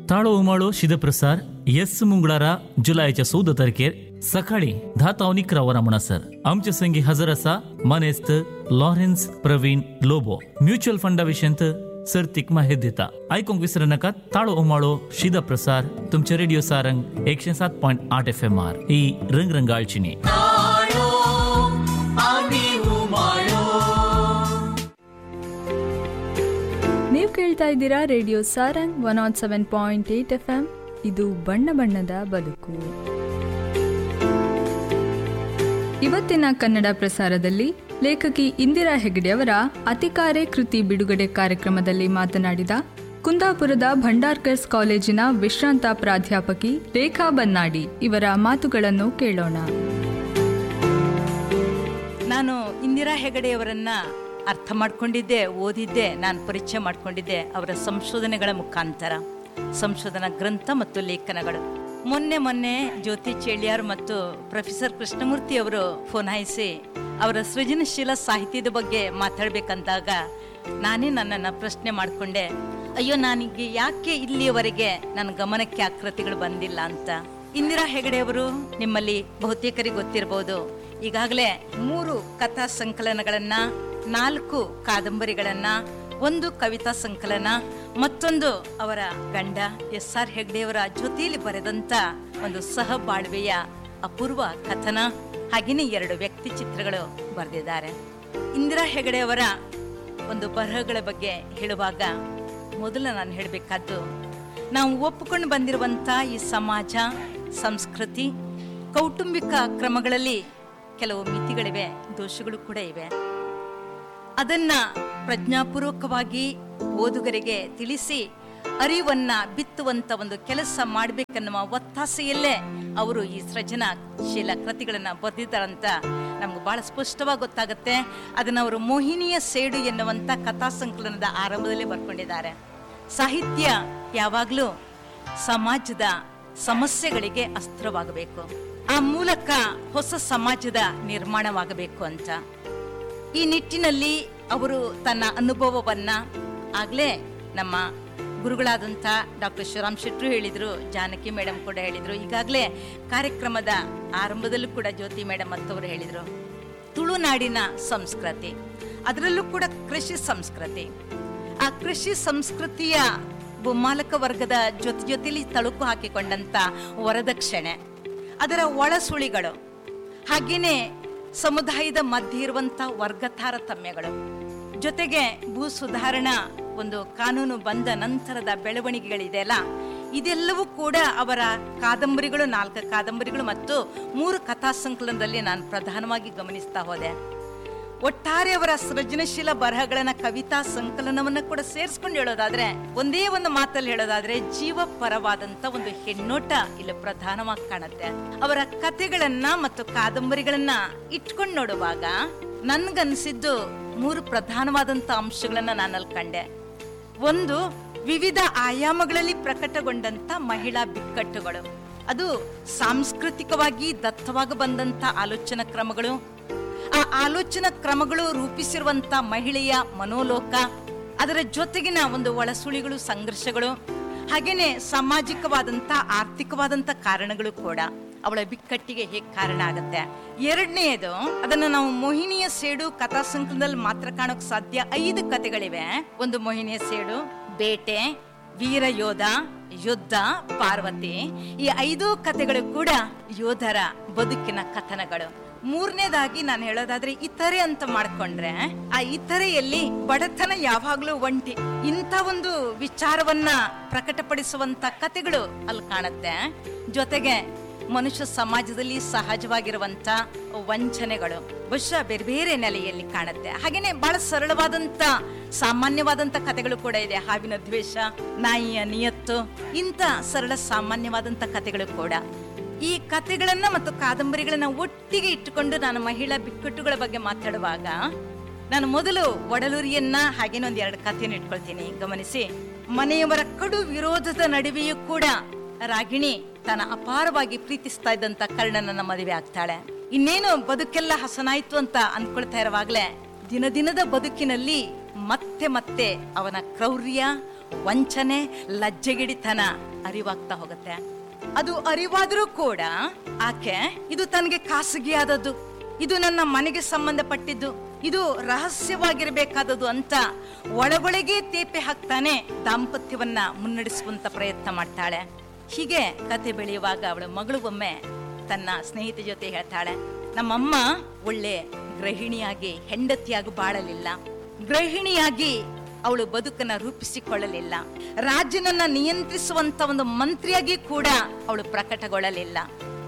ताळो उमाळो शिदप्रसार येस मुंगळारा जुलयाच्या चौदा तारखेर सकाळी धा तावन इकरा वरां म्हणसर आमचे संगी हजर आसा मानेस्त लॉरेन्स प्रवीण लोबो म्युच्युअल फंडा विशयंत सर्तीक माहिती दिता आयकूंक विसरू नाका ताळो उमाळो शिदा प्रसार तुमचे रेडिओ सारंग एकशे सात पॉइंट आठ एफ एम आर ही रंगरंगाळची न्ही ನೀವು ಕೇಳ್ತಾ ಇದ್ದೀರಾ radio Sarang one nought seven point eight F M ಇದು ಬಣ್ಣ ಬಣ್ಣದ ಬದುಕು ಇವತ್ತಿನ ಕನ್ನಡ ಪ್ರಸಾರದಲ್ಲಿ ಲೇಖಕಿ ಇಂದಿರಾ ಹೆಗಡೆಯವರ ಅತಿಕಾರೆ ಕೃತಿ ಬಿಡುಗಡೆ ಕಾರ್ಯಕ್ರಮದಲ್ಲಿ ಮಾತನಾಡಿದ ಕುಂದಾಪುರದ ಭಂಡಾರ್ಕರ್ಸ್ ಕಾಲೇಜಿನ ವಿಶ್ರಾಂತ ಪ್ರಾಧ್ಯಾಪಕಿ ರೇಖಾ ಬನ್ನಾಡಿ ಇವರ ಮಾತುಗಳನ್ನು ಕೇಳೋಣ ನಾನು ಇಂದಿರಾ ಹೆಗಡೆಯವರನ್ನ ಅರ್ಥ ಮಾಡ್ಕೊಂಡಿದ್ದೆ ಓದಿದ್ದೆ ನಾನು ಪರಿಚಯ ಮಾಡ್ಕೊಂಡಿದ್ದೆ ಅವರ ಸಂಶೋಧನೆಗಳ ಮುಖಾಂತರ ಸಂಶೋಧನಾ ಗ್ರಂಥ ಮತ್ತು ಲೇಖನಗಳು ಮೊನ್ನೆ ಮೊನ್ನೆ ಜ್ಯೋತಿ ಚೇಳಿಯಾರ್ ಮತ್ತು ಪ್ರೊಫೆಸರ್ ಕೃಷ್ಣಮೂರ್ತಿ ಅವರು ಫೋನ್ ಹಾಯಿಸಿ ಅವರ ಸೃಜನಶೀಲ ಸಾಹಿತ್ಯದ ಬಗ್ಗೆ ಮಾತಾಡ್ಬೇಕಂದಾಗ ನಾನೇ ನನ್ನನ್ನು ಪ್ರಶ್ನೆ ಮಾಡಿಕೊಂಡೆ ಅಯ್ಯೋ ನನಗೆ ಯಾಕೆ ಇಲ್ಲಿಯವರೆಗೆ ನನ್ನ ಗಮನಕ್ಕೆ ಆ ಕೃತಿಗಳು ಬಂದಿಲ್ಲ ಅಂತ ಇಂದಿರಾ ಹೆಗಡೆಯವರು ನಿಮ್ಮಲ್ಲಿ ಬಹುತೇಕರಿಗೆ ಗೊತ್ತಿರಬಹುದು ಈಗಾಗಲೇ ಮೂರು ಕಥಾ ಸಂಕಲನಗಳನ್ನ ನಾಲ್ಕು ಕಾದಂಬರಿಗಳನ್ನ ಒಂದು ಕವಿತಾ ಸಂಕಲನ ಮತ್ತೊಂದು ಅವರ ಗಂಡ ಎಸ್ ಆರ್ ಹೆಗ್ಡೆಯವರ ಜೊತೆಯಲ್ಲಿ ಬರೆದಂತ ಒಂದು ಸಹಬಾಳ್ವೆಯ ಅಪೂರ್ವ ಕಥನ ಹಾಗೆಯೇ ಎರಡು ವ್ಯಕ್ತಿ ಚಿತ್ರಗಳು ಬರೆದಿದ್ದಾರೆ ಇಂದಿರಾ ಹೆಗಡೆಯವರ ಒಂದು ಬರಹಗಳ ಬಗ್ಗೆ ಹೇಳುವಾಗ ಮೊದಲು ನಾನು ಹೇಳಬೇಕಾದ್ದು ನಾವು ಒಪ್ಪಿಕೊಂಡು ಬಂದಿರುವಂಥ ಈ ಸಮಾಜ ಸಂಸ್ಕೃತಿ ಕೌಟುಂಬಿಕ ಕ್ರಮಗಳಲ್ಲಿ ಕೆಲವು ಮಿತಿಗಳಿವೆ ದೋಷಗಳು ಕೂಡ ಇವೆ ಅದನ್ನ ಪ್ರಜ್ಞಾಪೂರ್ವಕವಾಗಿ ಓದುಗರಿಗೆ ತಿಳಿಸಿ ಅರಿವನ್ನ ಬಿತ್ತುವಂತ ಒಂದು ಕೆಲಸ ಮಾಡಬೇಕನ್ನುವ ಒತ್ತಾಸೆಯಲ್ಲೇ ಅವರು ಈ ಸೃಜನಶೀಲ ಕೃತಿಗಳನ್ನ ಬರೆದಿದ್ದಾರಂತ ನಮ್ಗೆ ಬಹಳ ಸ್ಪಷ್ಟವಾಗಿ ಗೊತ್ತಾಗುತ್ತೆ ಅದನ್ನ ಅವರು ಮೋಹಿನಿಯ ಸೇಡು ಎನ್ನುವಂತ ಕಥಾ ಸಂಕಲನದ ಆರಂಭದಲ್ಲಿ ಬರ್ಕೊಂಡಿದ್ದಾರೆ ಸಾಹಿತ್ಯ ಯಾವಾಗಲೂ ಸಮಾಜದ ಸಮಸ್ಯೆಗಳಿಗೆ ಅಸ್ತ್ರವಾಗಬೇಕು ಆ ಮೂಲಕ ಹೊಸ ಸಮಾಜದ ನಿರ್ಮಾಣವಾಗಬೇಕು ಅಂತ ಈ ನಿಟ್ಟಿನಲ್ಲಿ ಅವರು ತನ್ನ ಅನುಭವವನ್ನ ಆಗ್ಲೇ ನಮ್ಮ ಗುರುಗಳಾದಂಥ ಡಾಕ್ಟರ್ ಶಿವರಾಮ್ ಶೆಟ್ರು ಹೇಳಿದ್ರು ಜಾನಕಿ ಮೇಡಮ್ ಕೂಡ ಹೇಳಿದ್ರು ಈಗಾಗಲೇ ಕಾರ್ಯಕ್ರಮದ ಆರಂಭದಲ್ಲೂ ಕೂಡ ಜ್ಯೋತಿ ಮೇಡಮ್ ಮತ್ತವರು ಹೇಳಿದ್ರು ತುಳುನಾಡಿನ ಸಂಸ್ಕೃತಿ ಅದರಲ್ಲೂ ಕೂಡ ಕೃಷಿ ಸಂಸ್ಕೃತಿ ಆ ಕೃಷಿ ಸಂಸ್ಕೃತಿಯ ಭೂಮಾಲಕ ವರ್ಗದ ಜೊತೆ ಜೊತೆಲಿ ತಳುಕು ಹಾಕಿಕೊಂಡಂತ ವರದಕ್ಷಿಣೆ ಅದರ ಒಳಸುಳಿಗಳು ಹಾಗೇನೆ ಸಮುದಾಯದ ಮಧ್ಯೆ ಇರುವಂತ ವರ್ಗ ತಾರತಮ್ಯಗಳು ಜೊತೆಗೆ ಭೂ ಸುಧಾರಣಾ ಒಂದು ಕಾನೂನು ಬಂದ ನಂತರದ ಬೆಳವಣಿಗೆಗಳಿದೆಯಲ್ಲ ಇದೆಲ್ಲವೂ ಕೂಡ ಅವರ ಕಾದಂಬರಿಗಳು ನಾಲ್ಕು ಕಾದಂಬರಿಗಳು ಮತ್ತು ಮೂರು ಕಥಾ ಸಂಕಲನದಲ್ಲಿ ನಾನು ಪ್ರಧಾನವಾಗಿ ಗಮನಿಸ್ತಾ ಹೋದೆ ಒಟ್ಟಾರೆ ಅವರ ಸೃಜನಶೀಲ ಬರಹಗಳನ್ನ ಕವಿತಾ ಸಂಕಲನವನ್ನ ಕೂಡ ಸೇರಿಸ್ಕೊಂಡು ಹೇಳೋದಾದ್ರೆ ಒಂದೇ ಒಂದು ಮಾತಲ್ಲಿ ಹೇಳೋದಾದ್ರೆ ಜೀವಪರವಾದಂತ ಒಂದು ಹೆಣ್ಣೋಟ ಇಲ್ಲಿ ಪ್ರಧಾನವಾಗಿ ಕಾಣುತ್ತೆ ಅವರ ಕಥೆಗಳನ್ನ ಮತ್ತು ಕಾದಂಬರಿಗಳನ್ನ ಇಟ್ಕೊಂಡು ನೋಡುವಾಗ ನನ್ಗನ್ಸಿದ್ದು ಮೂರು ಪ್ರಧಾನವಾದಂತ ಅಂಶಗಳನ್ನ ನಾನಲ್ಲಿ ಕಂಡೆ ಒಂದು ವಿವಿಧ ಆಯಾಮಗಳಲ್ಲಿ ಪ್ರಕಟಗೊಂಡಂತ ಮಹಿಳಾ ಬಿಕ್ಕಟ್ಟುಗಳು ಅದು ಸಾಂಸ್ಕೃತಿಕವಾಗಿ ದತ್ತವಾಗಿ ಬಂದಂತ ಆಲೋಚನಾ ಕ್ರಮಗಳು ಆ ಆಲೋಚನಾ ಕ್ರಮಗಳು ರೂಪಿಸಿರುವಂತ ಮಹಿಳೆಯ ಮನೋಲೋಕ ಅದರ ಜೊತೆಗಿನ ಒಂದು ಒಳಸುಳಿಗಳು ಸಂಘರ್ಷಗಳು ಹಾಗೇನೆ ಸಾಮಾಜಿಕವಾದಂತ ಆರ್ಥಿಕವಾದಂತ ಕಾರಣಗಳು ಕೂಡ ಅವಳ ಬಿಕ್ಕಟ್ಟಿಗೆ ಹೇಗೆ ಕಾರಣ ಆಗತ್ತೆ ಎರಡನೆಯದು ಅದನ್ನ ನಾವು ಮೋಹಿನಿಯ ಸೇಡು ಕಥಾ ಸಂಕಲನದಲ್ಲಿ ಮಾತ್ರ ಕಾಣೋಕ್ ಸಾಧ್ಯ ಐದು ಕಥೆಗಳಿವೆ ಒಂದು ಮೋಹಿನಿಯ ಸೇಡು ಬೇಟೆ ವೀರ ಯೋಧ ಯುದ್ಧ ಪಾರ್ವತಿ ಈ ಐದು ಕಥೆಗಳು ಕೂಡ ಯೋಧರ ಬದುಕಿನ ಕಥನಗಳು ಮೂರನೇದಾಗಿ ನಾನು ಹೇಳೋದಾದ್ರೆ ಇತರೆ ಅಂತ ಮಾಡ್ಕೊಂಡ್ರೆ ಆ ಇತರೆಯಲ್ಲಿ ಬಡತನ ಯಾವಾಗ್ಲೂ ಒಂಟಿ ಇಂಥ ಒಂದು ವಿಚಾರವನ್ನ ಪ್ರಕಟಪಡಿಸುವಂತ ಕಥೆಗಳು ಅಲ್ಲಿ ಕಾಣುತ್ತೆ ಜೊತೆಗೆ ಮನುಷ್ಯ ಸಮಾಜದಲ್ಲಿ ಸಹಜವಾಗಿರುವಂತ ವಂಚನೆಗಳು ಬಹುಶಃ ಬೇರೆ ಬೇರೆ ನೆಲೆಯಲ್ಲಿ ಕಾಣುತ್ತೆ ಹಾಗೇನೆ ಬಹಳ ಸರಳವಾದಂತ ಸಾಮಾನ್ಯವಾದಂತ ಕಥೆಗಳು ಕೂಡ ಇದೆ ಹಾವಿನ ದ್ವೇಷ ನಾಯಿಯ ನಿಯತ್ತು ಇಂಥ ಸರಳ ಸಾಮಾನ್ಯವಾದಂತ ಕಥೆಗಳು ಕೂಡ ಈ ಕಥೆಗಳನ್ನ ಮತ್ತು ಕಾದಂಬರಿಗಳನ್ನ ಒಟ್ಟಿಗೆ ಇಟ್ಟುಕೊಂಡು ನಾನು ಮಹಿಳಾ ಬಿಕ್ಕಟ್ಟುಗಳ ಬಗ್ಗೆ ಮಾತಾಡುವಾಗ ನಾನು ಮೊದಲು ಒಡಲೂರಿಯನ್ನ ಹಾಗೇನೆ ಒಂದ್ ಎರಡು ಕಥೆಯನ್ನು ಇಟ್ಕೊಳ್ತೀನಿ ಗಮನಿಸಿ ಮನೆಯವರ ಕಡು ವಿರೋಧದ ನಡುವೆಯೂ ಕೂಡ ರಾಗಿಣಿ ತನ್ನ ಅಪಾರವಾಗಿ ಪ್ರೀತಿಸ್ತಾ ಇದ್ದಂತ ಕರ್ಣನನ್ನ ಮದುವೆ ಆಗ್ತಾಳೆ ಇನ್ನೇನು ಬದುಕೆಲ್ಲ ಹಸನಾಯ್ತು ಅಂತ ಅನ್ಕೊಳ್ತಾ ಇರುವಾಗ್ಲೇ ದಿನ ದಿನದ ಬದುಕಿನಲ್ಲಿ ಮತ್ತೆ ಮತ್ತೆ ಅವನ ಕ್ರೌರ್ಯ ವಂಚನೆ ಲಜ್ಜೆಗಿಡಿತನ ಅರಿವಾಗ್ತಾ ಹೋಗುತ್ತೆ ಅದು ಅರಿವಾದರೂ ಕೂಡ ಆಕೆ ಇದು ತನಗೆ ಖಾಸಗಿಯಾದದ್ದು ಇದು ನನ್ನ ಮನೆಗೆ ಸಂಬಂಧಪಟ್ಟಿದ್ದು ಇದು ರಹಸ್ಯವಾಗಿರಬೇಕಾದದ್ದು ಅಂತ ಒಳಗೊಳಗೆ ತೇಪೆ ಹಾಕ್ತಾನೆ ದಾಂಪತ್ಯವನ್ನ ಮುನ್ನಡೆಸುವಂತ ಪ್ರಯತ್ನ ಮಾಡ್ತಾಳೆ ಹೀಗೆ ಕತೆ ಬೆಳೆಯುವಾಗ ಅವಳ ಮಗಳು ಒಮ್ಮೆ ತನ್ನ ಸ್ನೇಹಿತೆ ಜೊತೆ ಹೇಳ್ತಾಳೆ ನಮ್ಮಮ್ಮ ಒಳ್ಳೆ ಗೃಹಿಣಿಯಾಗಿ ಹೆಂಡತಿಯಾಗಿ ಬಾಳಲಿಲ್ಲ ಗೃಹಿಣಿಯಾಗಿ ಅವಳು ಬದುಕನ್ನ ರೂಪಿಸಿಕೊಳ್ಳಲಿಲ್ಲ ರಾಜ್ಯನನ್ನ ನಿಯಂತ್ರಿಸುವಂತ ಒಂದು ಮಂತ್ರಿಯಾಗಿ ಕೂಡ ಅವಳು ಪ್ರಕಟಗೊಳ್ಳಲಿಲ್ಲ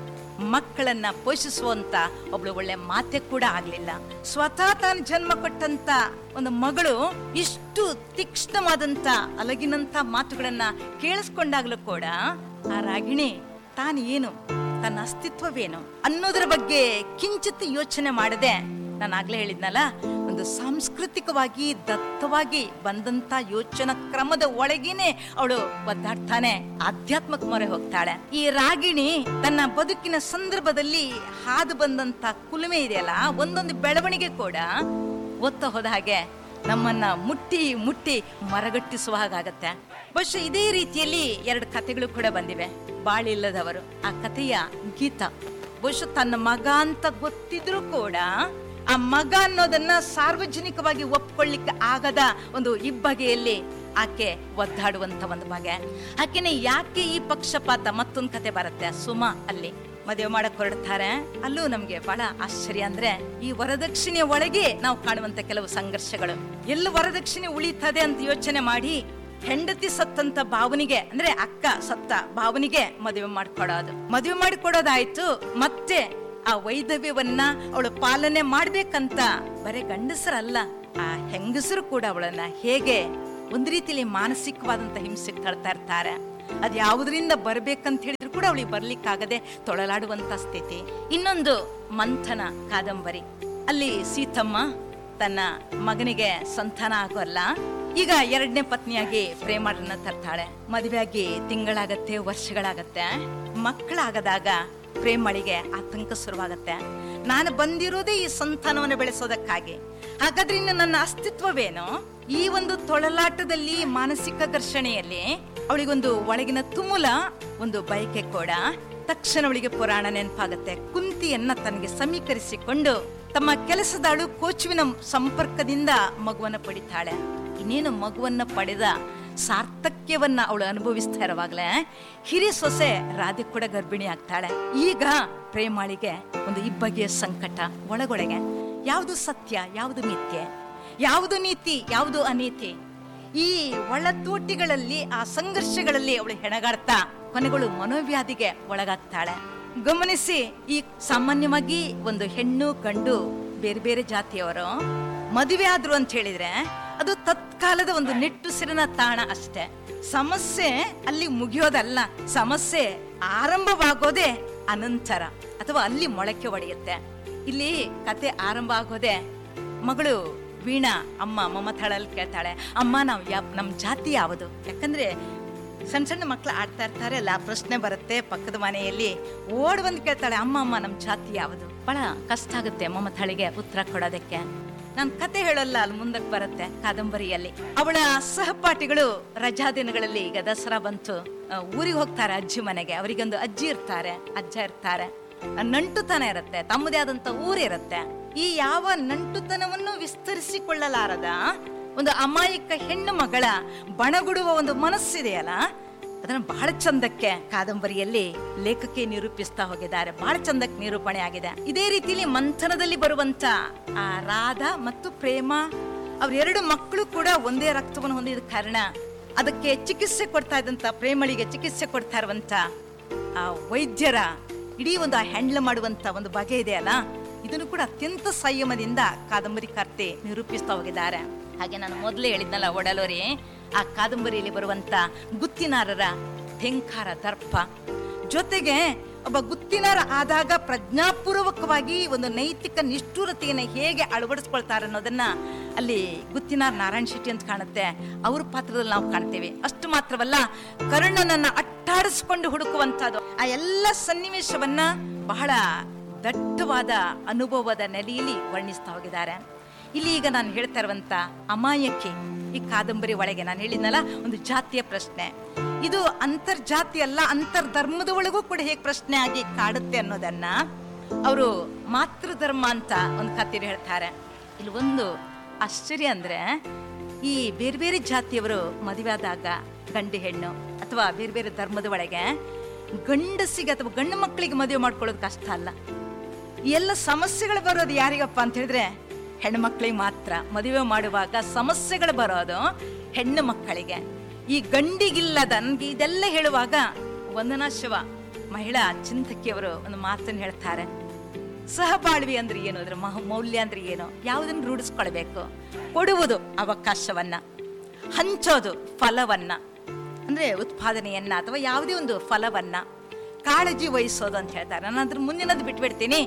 ಮಕ್ಕಳನ್ನ ಪೋಷಿಸುವಂತ ಒಬ್ಳು ಒಳ್ಳೆ ಮಾತೆ ಕೂಡ ಆಗ್ಲಿಲ್ಲ ಸ್ವತಃ ತಾನು ಜನ್ಮ ಕೊಟ್ಟಂತ ಒಂದು ಮಗಳು ಇಷ್ಟು ತೀಕ್ಷ್ಣವಾದಂತ ಅಲಗಿನಂತ ಮಾತುಗಳನ್ನ ಕೇಳಿಸ್ಕೊಂಡಾಗ್ಲೂ ಕೂಡ ಆ ರಾಗಿಣಿ ತಾನು ಏನು ತನ್ನ ಅಸ್ತಿತ್ವವೇನು ಅನ್ನೋದರ ಬಗ್ಗೆ ಕಿಂಚಿತ್ ಯೋಚನೆ ಮಾಡದೆ ನಾನು ಆಗ್ಲೇ ಹೇಳಿದ್ನಲ್ಲ ಒಂದು ಸಾಂಸ್ಕೃತಿಕವಾಗಿ ದತ್ತವಾಗಿ ಬಂದಂತ ಯೋಚನಾ ಕ್ರಮದ ಒಳಗೇನೆ ಅವಳು ಒದ್ದಾಡ್ತಾನೆ ಆಧ್ಯಾತ್ಮಕ ಮೊರೆ ಹೋಗ್ತಾಳೆ ಈ ರಾಗಿಣಿ ತನ್ನ ಬದುಕಿನ ಸಂದರ್ಭದಲ್ಲಿ ಹಾದು ಬಂದಂತ ಕುಲುಮೆ ಇದೆಯಲ್ಲ ಒಂದೊಂದು ಬೆಳವಣಿಗೆ ಕೂಡ ಒತ್ತ ಹೋದ ಹಾಗೆ ನಮ್ಮನ್ನ ಮುಟ್ಟಿ ಮುಟ್ಟಿ ಮರಗಟ್ಟಿಸುವ ಹಾಗಾಗತ್ತೆ ಬಹುಶಃ ಇದೇ ರೀತಿಯಲ್ಲಿ ಎರಡು ಕಥೆಗಳು ಕೂಡ ಬಂದಿವೆ ಬಾಳಿಲ್ಲದವರು ಆ ಕಥೆಯ ಗೀತ ಬಹುಶಃ ತನ್ನ ಮಗ ಅಂತ ಗೊತ್ತಿದ್ರು ಕೂಡ ಆ ಮಗ ಅನ್ನೋದನ್ನ ಸಾರ್ವಜನಿಕವಾಗಿ ಒಪ್ಕೊಳ್ಳಿಕ್ಕೆ ಆಗದ ಒಂದು ಇಬ್ಬಗೆಯಲ್ಲಿ ಆಕೆ ಒದ್ದಾಡುವಂತ ಒಂದು ಬಗೆ ಆಕೆನೆ ಯಾಕೆ ಈ ಪಕ್ಷಪಾತ ಮತ್ತೊಂದು ಕತೆ ಬರುತ್ತೆ ಸುಮಾ ಅಲ್ಲಿ ಮದುವೆ ಮಾಡಕ್ ಹೊರಡ್ತಾರೆ ಅಲ್ಲೂ ನಮ್ಗೆ ಬಹಳ ಆಶ್ಚರ್ಯ ಅಂದ್ರೆ ಈ ವರದಕ್ಷಿಣೆಯ ಒಳಗೆ ನಾವು ಕಾಣುವಂತ ಕೆಲವು ಸಂಘರ್ಷಗಳು ಎಲ್ಲ ವರದಕ್ಷಿಣೆ ಉಳಿತದೆ ಅಂತ ಯೋಚನೆ ಮಾಡಿ ಹೆಂಡತಿ ಸತ್ತಂತ ಭಾವನಿಗೆ ಅಂದ್ರೆ ಅಕ್ಕ ಸತ್ತ ಭಾವನಿಗೆ ಮದುವೆ ಮಾಡ್ಕೊಡೋದು ಮದುವೆ ಮಾಡಿಕೊಡೋದಾಯ್ತು ಮತ್ತೆ ಆ ವೈದವ್ಯವನ್ನ ಅವಳು ಪಾಲನೆ ಮಾಡ್ಬೇಕಂತ ಬರೇ ಗಂಡಸರಲ್ಲ ಆ ಹೆಂಗಸರು ಕೂಡ ಅವಳನ್ನ ಹೇಗೆ ಒಂದ್ ರೀತಿಯಲ್ಲಿ ಮಾನಸಿಕವಾದಂತ ಹಿಂಸೆಗೆ ತಳ್ತಾ ಇರ್ತಾರೆ ಅದ್ ಯಾವುದರಿಂದ ಬರ್ಬೇಕಂತ ಹೇಳಿದ್ರು ಕೂಡ ಅವಳಿಗೆ ಬರ್ಲಿಕ್ಕಾಗದೆ ತೊಳಲಾಡುವಂತ ಸ್ಥಿತಿ ಇನ್ನೊಂದು ಮಂಥನ ಕಾದಂಬರಿ ಅಲ್ಲಿ ಸೀತಮ್ಮ ತನ್ನ ಮಗನಿಗೆ ಸಂತಾನ ಆಗೋಲ್ಲ ಈಗ ಎರಡನೇ ಪತ್ನಿಯಾಗಿ ಪ್ರೇಮಳನ್ನ ತರ್ತಾಳೆ ಮದುವೆಯಾಗಿ ತಿಂಗಳಾಗತ್ತೆ ವರ್ಷಗಳಾಗತ್ತೆ ಮಕ್ಕಳಾಗದಾಗ ಪ್ರೇಮಳಿಗೆ ಆತಂಕ ಶುರುವಾಗತ್ತೆ ನಾನು ಬಂದಿರೋದೇ ಈ ಸಂತಾನವನ್ನು ಬೆಳೆಸೋದಕ್ಕಾಗಿ ಹಾಗಾದ್ರೆ ಇನ್ನು ನನ್ನ ಅಸ್ತಿತ್ವವೇನು ಈ ಒಂದು ತೊಳಲಾಟದಲ್ಲಿ ಮಾನಸಿಕ ಘರ್ಷಣೆಯಲ್ಲಿ ಅವಳಿಗೊಂದು ಒಳಗಿನ ತುಮುಲ ಒಂದು ಬಯಕೆ ಕೂಡ ತಕ್ಷಣ ಅವಳಿಗೆ ಪುರಾಣ ನೆನಪಾಗತ್ತೆ ಕುಂತಿಯನ್ನ ತನಗೆ ಸಮೀಕರಿಸಿಕೊಂಡು ತಮ್ಮ ಕೆಲಸದಾಳು ಕೋಚುವಿನ ಸಂಪರ್ಕದಿಂದ ಮಗುವನ್ನ ಪಡಿತಾಳೆ ಇನ್ನೇನು ಮಗುವನ್ನ ಪಡೆದ ಸಾರ್ಥಕ್ಯವನ್ನ ಅವಳು ಅನುಭವಿಸ್ತಾ ಇರುವಾಗಲೇ ಹಿರಿ ಸೊಸೆ ರಾಧೆ ಕೂಡ ಗರ್ಭಿಣಿ ಆಗ್ತಾಳೆ ಈಗ ಪ್ರೇಮಾಳಿಗೆ ಒಂದು ಇಬ್ಬಗೆಯ ಸಂಕಟ ಒಳಗೊಳಗೆ ಯಾವುದು ಸತ್ಯ ಯಾವುದು ಮಿಥ್ಯೆ ಯಾವುದು ನೀತಿ ಯಾವುದು ಅನೀತಿ ಈ ಒಳತೋಟಿಗಳಲ್ಲಿ ಆ ಸಂಘರ್ಷಗಳಲ್ಲಿ ಅವಳು ಹೆಣಗಾಡ್ತಾ ಕೊನೆಗಳು ಮನೋವ್ಯಾಧಿಗೆ ಒಳಗಾಗ್ತಾಳೆ ಗಮನಿಸಿ ಈ ಸಾಮಾನ್ಯವಾಗಿ ಒಂದು ಹೆಣ್ಣು ಗಂಡು ಬೇರೆ ಬೇರೆ ಜಾತಿಯವರು ಮದುವೆ ಆದ್ರು ಅಂತ ಹೇಳಿದ್ರೆ ಅದು ತತ್ಕಾಲದ ಒಂದು ನಿಟ್ಟುಸಿರಿನ ತಾಣ ಅಷ್ಟೇ ಸಮಸ್ಯೆ ಅಲ್ಲಿ ಮುಗಿಯೋದಲ್ಲ ಸಮಸ್ಯೆ ಆರಂಭವಾಗೋದೇ ಅನಂತರ ಅಥವಾ ಅಲ್ಲಿ ಮೊಳಕೆ ಒಡೆಯುತ್ತೆ ಇಲ್ಲಿ ಕತೆ ಆರಂಭ ಆಗೋದೆ ಮಗಳು ವೀಣಾ ಅಮ್ಮ ಮಮತಾಳಲ್ಲಿ ಕೇಳ್ತಾಳೆ ಅಮ್ಮ ನಾವು ಯಾವ ನಮ್ಮ ಜಾತಿ ಯಾವುದು ಯಾಕಂದ್ರೆ ಸಣ್ಣ ಸಣ್ಣ ಮಕ್ಕಳು ಆಡ್ತಾ ಇರ್ತಾರೆ ಅಲ್ಲ ಆ ಪ್ರಶ್ನೆ ಬರುತ್ತೆ ಪಕ್ಕದ ಮನೆಯಲ್ಲಿ ಓಡ್ ಬಂದು ಕೇಳ್ತಾಳೆ ಅಮ್ಮ ಅಮ್ಮ ನಮ್ಮ ಜಾತಿ ಯಾವುದು ಬಹಳ ಕಷ್ಟ ಆಗುತ್ತೆ ಮಮತಾಳಿಗೆ ಉತ್ತರ ಕೊಡೋದಕ್ಕೆ ನಾನು ಕತೆ ಹೇಳಲ್ಲ ಅಲ್ಲಿ ಮುಂದಕ್ಕೆ ಬರುತ್ತೆ ಕಾದಂಬರಿಯಲ್ಲಿ ಅವಳ ಸಹಪಾಠಿಗಳು ರಜಾ ದಿನಗಳಲ್ಲಿ ಈಗ ದಸರಾ ಬಂತು ಆ, ಊರಿಗೆ ಹೋಗ್ತಾರೆ ಅಜ್ಜಿ ಮನೆಗೆ ಅವರಿಗೊಂದು ಅಜ್ಜಿ ಇರ್ತಾರೆ ಅಜ್ಜ ಇರ್ತಾರೆ ಆ ನಂಟುತನ ಇರುತ್ತೆ ತಮ್ಮದೇ ಆದಂತ ಊರಿರುತ್ತೆ ಈ ಯಾವ ನಂಟುತನವನ್ನು ವಿಸ್ತರಿಸಿಕೊಳ್ಳಲಾರದ ಒಂದು ಅಮಾಯಕ ಹೆಣ್ಣು ಮಗಳ ಬಣಗುಡುವ ಒಂದು ಮನಸ್ಸಿದೆಯಲ್ಲ ಅದನ್ನ ಬಹಳ ಚಂದಕ್ಕೆ ಕಾದಂಬರಿಯಲ್ಲಿ ಲೇಖಕಿ ನಿರೂಪಿಸ್ತಾ ಹೋಗಿದ್ದಾರೆ ಬಹಳ ಚಂದಕ್ಕೆ ನಿರೂಪಣೆ ಆಗಿದೆ ಇದೇ ರೀತಿಯಲ್ಲಿ ಮಂಥನದಲ್ಲಿ ಬರುವಂತ ಆ ರಾಧಾ ಮತ್ತು ಪ್ರೇಮ ಅವರೆರಡು ಮಕ್ಕಳು ಕೂಡ ಒಂದೇ ರಕ್ತವನ್ನು ಹೊಂದಿದ ಕಾರಣ ಅದಕ್ಕೆ ಚಿಕಿತ್ಸೆ ಕೊಡ್ತಾ ಇದ್ದಂತ ಪ್ರೇಮಳಿಗೆ ಚಿಕಿತ್ಸೆ ಕೊಡ್ತಾ ಇರುವಂತ ಆ ವೈದ್ಯರ ಇಡೀ ಒಂದು ಹ್ಯಾಂಡ್ಲ್ ಮಾಡುವಂತ ಒಂದು ಬಗೆ ಇದೆಯಲ್ಲ ಇದನ್ನು ಕೂಡ ಅತ್ಯಂತ ಸಂಯಮದಿಂದ ಕಾದಂಬರಿಕರ್ತೆ ನಿರೂಪಿಸ್ತಾ ಹೋಗಿದ್ದಾರೆ ಹಾಗೆ ನಾನು ಮೊದಲೇ ಹೇಳಿದ್ನಲ್ಲ ಒಡಲೋರಿ ಆ ಕಾದಂಬರಿಯಲ್ಲಿ ಬರುವಂತ ಗುತ್ತಿನಾರರ ಧಿಂಕಾರ ದರ್ಪ ಜೊತೆಗೆ ಒಬ್ಬ ಗುತ್ತಿನಾರ ಆದಾಗ ಪ್ರಜ್ಞಾಪೂರ್ವಕವಾಗಿ ಒಂದು ನೈತಿಕ ನಿಷ್ಠುರತೆಯನ್ನು ಹೇಗೆ ಅಳವಡಿಸ್ಕೊಳ್ತಾರೆ ಅನ್ನೋದನ್ನ ಅಲ್ಲಿ ಗುತ್ತಿನಾರ್ ನಾರಾಯಣ ಶೆಟ್ಟಿ ಅಂತ ಕಾಣುತ್ತೆ ಅವ್ರ ಪಾತ್ರದಲ್ಲಿ ನಾವು ಕಾಣ್ತೇವೆ ಅಷ್ಟು ಮಾತ್ರವಲ್ಲ ಕರ್ಣನನ್ನ ಅಟ್ಟಾಡಿಸ್ಕೊಂಡು ಹುಡುಕುವಂತದ್ದು ಆ ಎಲ್ಲ ಸನ್ನಿವೇಶವನ್ನ ಬಹಳ ದಟ್ಟವಾದ ಅನುಭವದ ನೆಲೆಯಲ್ಲಿ ವರ್ಣಿಸ್ತಾ ಹೋಗಿದ್ದಾರೆ ಇಲ್ಲಿ ಈಗ ನಾನು ಹೇಳ್ತಾ ಇರುವಂತ ಅಮಾಯಕಿ ಈ ಕಾದಂಬರಿ ಒಳಗೆ ನಾನು ಹೇಳಿದ್ನಲ್ಲ ಒಂದು ಜಾತಿಯ ಪ್ರಶ್ನೆ ಇದು ಅಂತರ್ಜಾತಿ ಅಲ್ಲ ಅಂತರ್ಧರ್ಮದ ಒಳಗೂ ಕೂಡ ಹೇಗೆ ಪ್ರಶ್ನೆ ಆಗಿ ಕಾಡುತ್ತೆ ಅನ್ನೋದನ್ನ ಅವರು ಮಾತೃಧರ್ಮ ಅಂತ ಒಂದು ಕಥೆಯಲ್ಲಿ ಹೇಳ್ತಾರೆ ಇಲ್ಲಿ ಒಂದು ಆಶ್ಚರ್ಯ ಅಂದ್ರೆ ಈ ಬೇರೆ ಬೇರೆ ಜಾತಿಯವರು ಮದುವೆ ಆದಾಗ ಗಂಡು ಹೆಣ್ಣು ಅಥವಾ ಬೇರೆ ಬೇರೆ ಧರ್ಮದ ಒಳಗೆ ಗಂಡಸಿಗೆ ಅಥವಾ ಗಂಡು ಮಕ್ಕಳಿಗೆ ಮದುವೆ ಮಾಡ್ಕೊಳ್ಳೋದು ಕಷ್ಟ ಅಲ್ಲ ಈ ಎಲ್ಲ ಸಮಸ್ಯೆಗಳು ಬರೋದು ಯಾರಿಗಪ್ಪ ಅಂತ ಹೇಳಿದ್ರೆ ಹೆಣ್ಣು ಮಕ್ಕಳಿಗೆ ಮಾತ್ರ ಮದುವೆ ಮಾಡುವಾಗ ಸಮಸ್ಯೆಗಳು ಬರೋದು ಹೆಣ್ಣು ಮಕ್ಕಳಿಗೆ ಈ ಗಂಡಿಗಿಲ್ಲದ ನನ್ಗೆ ಇದೆಲ್ಲ ಹೇಳುವಾಗ ವಂದನಾ ಶಿವ ಮಹಿಳಾ ಚಿಂತಕಿಯವರು ಒಂದು ಮಾತನ್ನು ಹೇಳ್ತಾರೆ ಸಹಬಾಳ್ವಿ ಅಂದ್ರೆ ಏನು ಅದ್ರ ಮಹ ಮೌಲ್ಯ ಅಂದ್ರೆ ಏನು ಯಾವುದನ್ನು ರೂಢಿಸ್ಕೊಳ್ಬೇಕು ಕೊಡುವುದು ಅವಕಾಶವನ್ನ ಹಂಚೋದು ಫಲವನ್ನ ಅಂದ್ರೆ ಉತ್ಪಾದನೆಯನ್ನ ಅಥವಾ ಯಾವುದೇ ಒಂದು ಫಲವನ್ನ ಕಾಳಜಿ ವಹಿಸೋದು ಅಂತ ಹೇಳ್ತಾರೆ ನಾನು ಅದ್ರ ಮುಂದಿನದು ಬಿಟ್ಬಿಡ್ತೀನಿ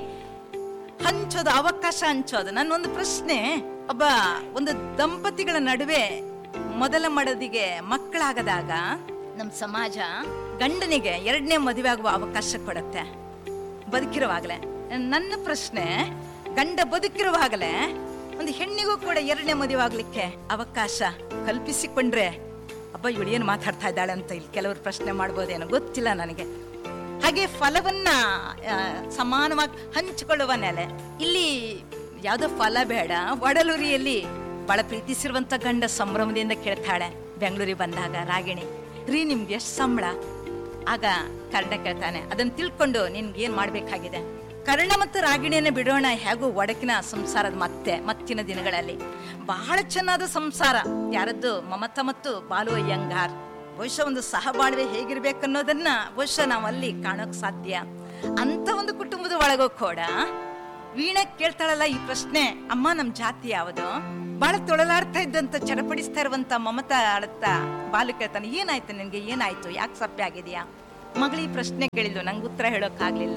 ಹಂಚೋದು ಅವಕಾಶ ಹಂಚೋದು ನನ್ನ ಒಂದು ಪ್ರಶ್ನೆ ಒಬ್ಬ ಒಂದು ದಂಪತಿಗಳ ನಡುವೆ ಮೊದಲ ಮಡದಿಗೆ ಮಕ್ಕಳಾಗದಾಗ ನಮ್ಮ ಸಮಾಜ ಗಂಡನಿಗೆ ಎರಡನೇ ಮದುವೆ ಆಗುವ ಅವಕಾಶ ಕೊಡುತ್ತೆ ಬದುಕಿರುವಾಗಲೇ ನನ್ನ ಪ್ರಶ್ನೆ ಗಂಡ ಬದುಕಿರುವಾಗಲೇ ಒಂದು ಹೆಣ್ಣಿಗೂ ಕೂಡ ಎರಡನೇ ಮದುವೆ ಆಗ್ಲಿಕ್ಕೆ ಅವಕಾಶ ಕಲ್ಪಿಸಿಕೊಂಡ್ರೆ ಅಬ್ಬ ಇವಳು ಏನು ಮಾತಾಡ್ತಾ ಇದ್ದಾಳೆ ಅಂತ ಇಲ್ಲಿ ಕೆಲವರು ಪ್ರಶ್ನೆ ಮಾಡ್ಬೋದೇನೋ ಗೊತ್ತಿಲ್ಲ ನನಗೆ ಹಾಗೆ ಫಲವನ್ನ ಆ, ಸಮಾನವಾಗಿ ಹಂಚಿಕೊಳ್ಳುವ ನೆಲೆ ಇಲ್ಲಿ ಯಾವುದೋ ಫಲ ಬೇಡ ಒಡಲೂರಿಯಲ್ಲಿ ಬಹಳ ಪ್ರೀತಿಸಿರುವಂತ ಗಂಡ ಸಂಭ್ರಮದಿಂದ ಕೇಳ್ತಾಳೆ ಬೆಂಗಳೂರಿಗೆ ಬಂದಾಗ ರಾಗಿಣಿ ರೀ ನಿಮ್ಗೆ ಎಷ್ಟು ಸಂಬಳ ಆಗ ಕರ್ಣ ಕೇಳ್ತಾನೆ ಅದನ್ನ ತಿಳ್ಕೊಂಡು ನಿನ್ಗೆ ಏನ್ ಮಾಡ್ಬೇಕಾಗಿದೆ ಕರ್ಣ ಮತ್ತು ರಾಗಿಣಿಯನ್ನ ಬಿಡೋಣ ಹೇಗೂ ಒಡಕಿನ ಸಂಸಾರದ ಮತ್ತೆ ಮತ್ತಿನ ದಿನಗಳಲ್ಲಿ ಬಹಳ ಚೆನ್ನಾದ ಸಂಸಾರ ಯಾರದ್ದು ಮಮತ ಮತ್ತು ಬಾಲು ಅಯ್ಯಂಗಾರ್ ಬಹುಶಃ ಒಂದು ಸಹಬಾಳ್ವೆ ಹೇಗಿರ್ಬೇಕನ್ನೋದನ್ನ ಬಹುಶಃ ನಾವು ಅಲ್ಲಿ ಕಾಣೋಕ್ ಸಾಧ್ಯ ಅಂತ ಒಂದು ಕುಟುಂಬದ ಒಳಗೂ ಕೂಡ ವೀಣಾ ಕೇಳ್ತಾಳಲ್ಲ ಈ ಪ್ರಶ್ನೆ ಅಮ್ಮ ನಮ್ ಜಾತಿ ಯಾವುದು ಬಹಳ ತೊಳಲಾಡ್ತಾ ಇದ್ದಂತ ಚಡಪಡಿಸ್ತಾ ಇರುವಂತ ಮಮತಾ ಅಳತ್ತ ಬಾಲು ಕೇಳ್ತಾನೆ ಏನಾಯ್ತು ನಿನ್ಗೆ ಏನಾಯ್ತು ಯಾಕೆ ಸಪ್ಪೆ ಆಗಿದೆಯಾ ಮಗಳು ಈ ಪ್ರಶ್ನೆ ಕೇಳಿದ್ಲು ನಂಗೆ ಉತ್ತರ ಹೇಳೋಕ್ಕಾಗ್ಲಿಲ್ಲ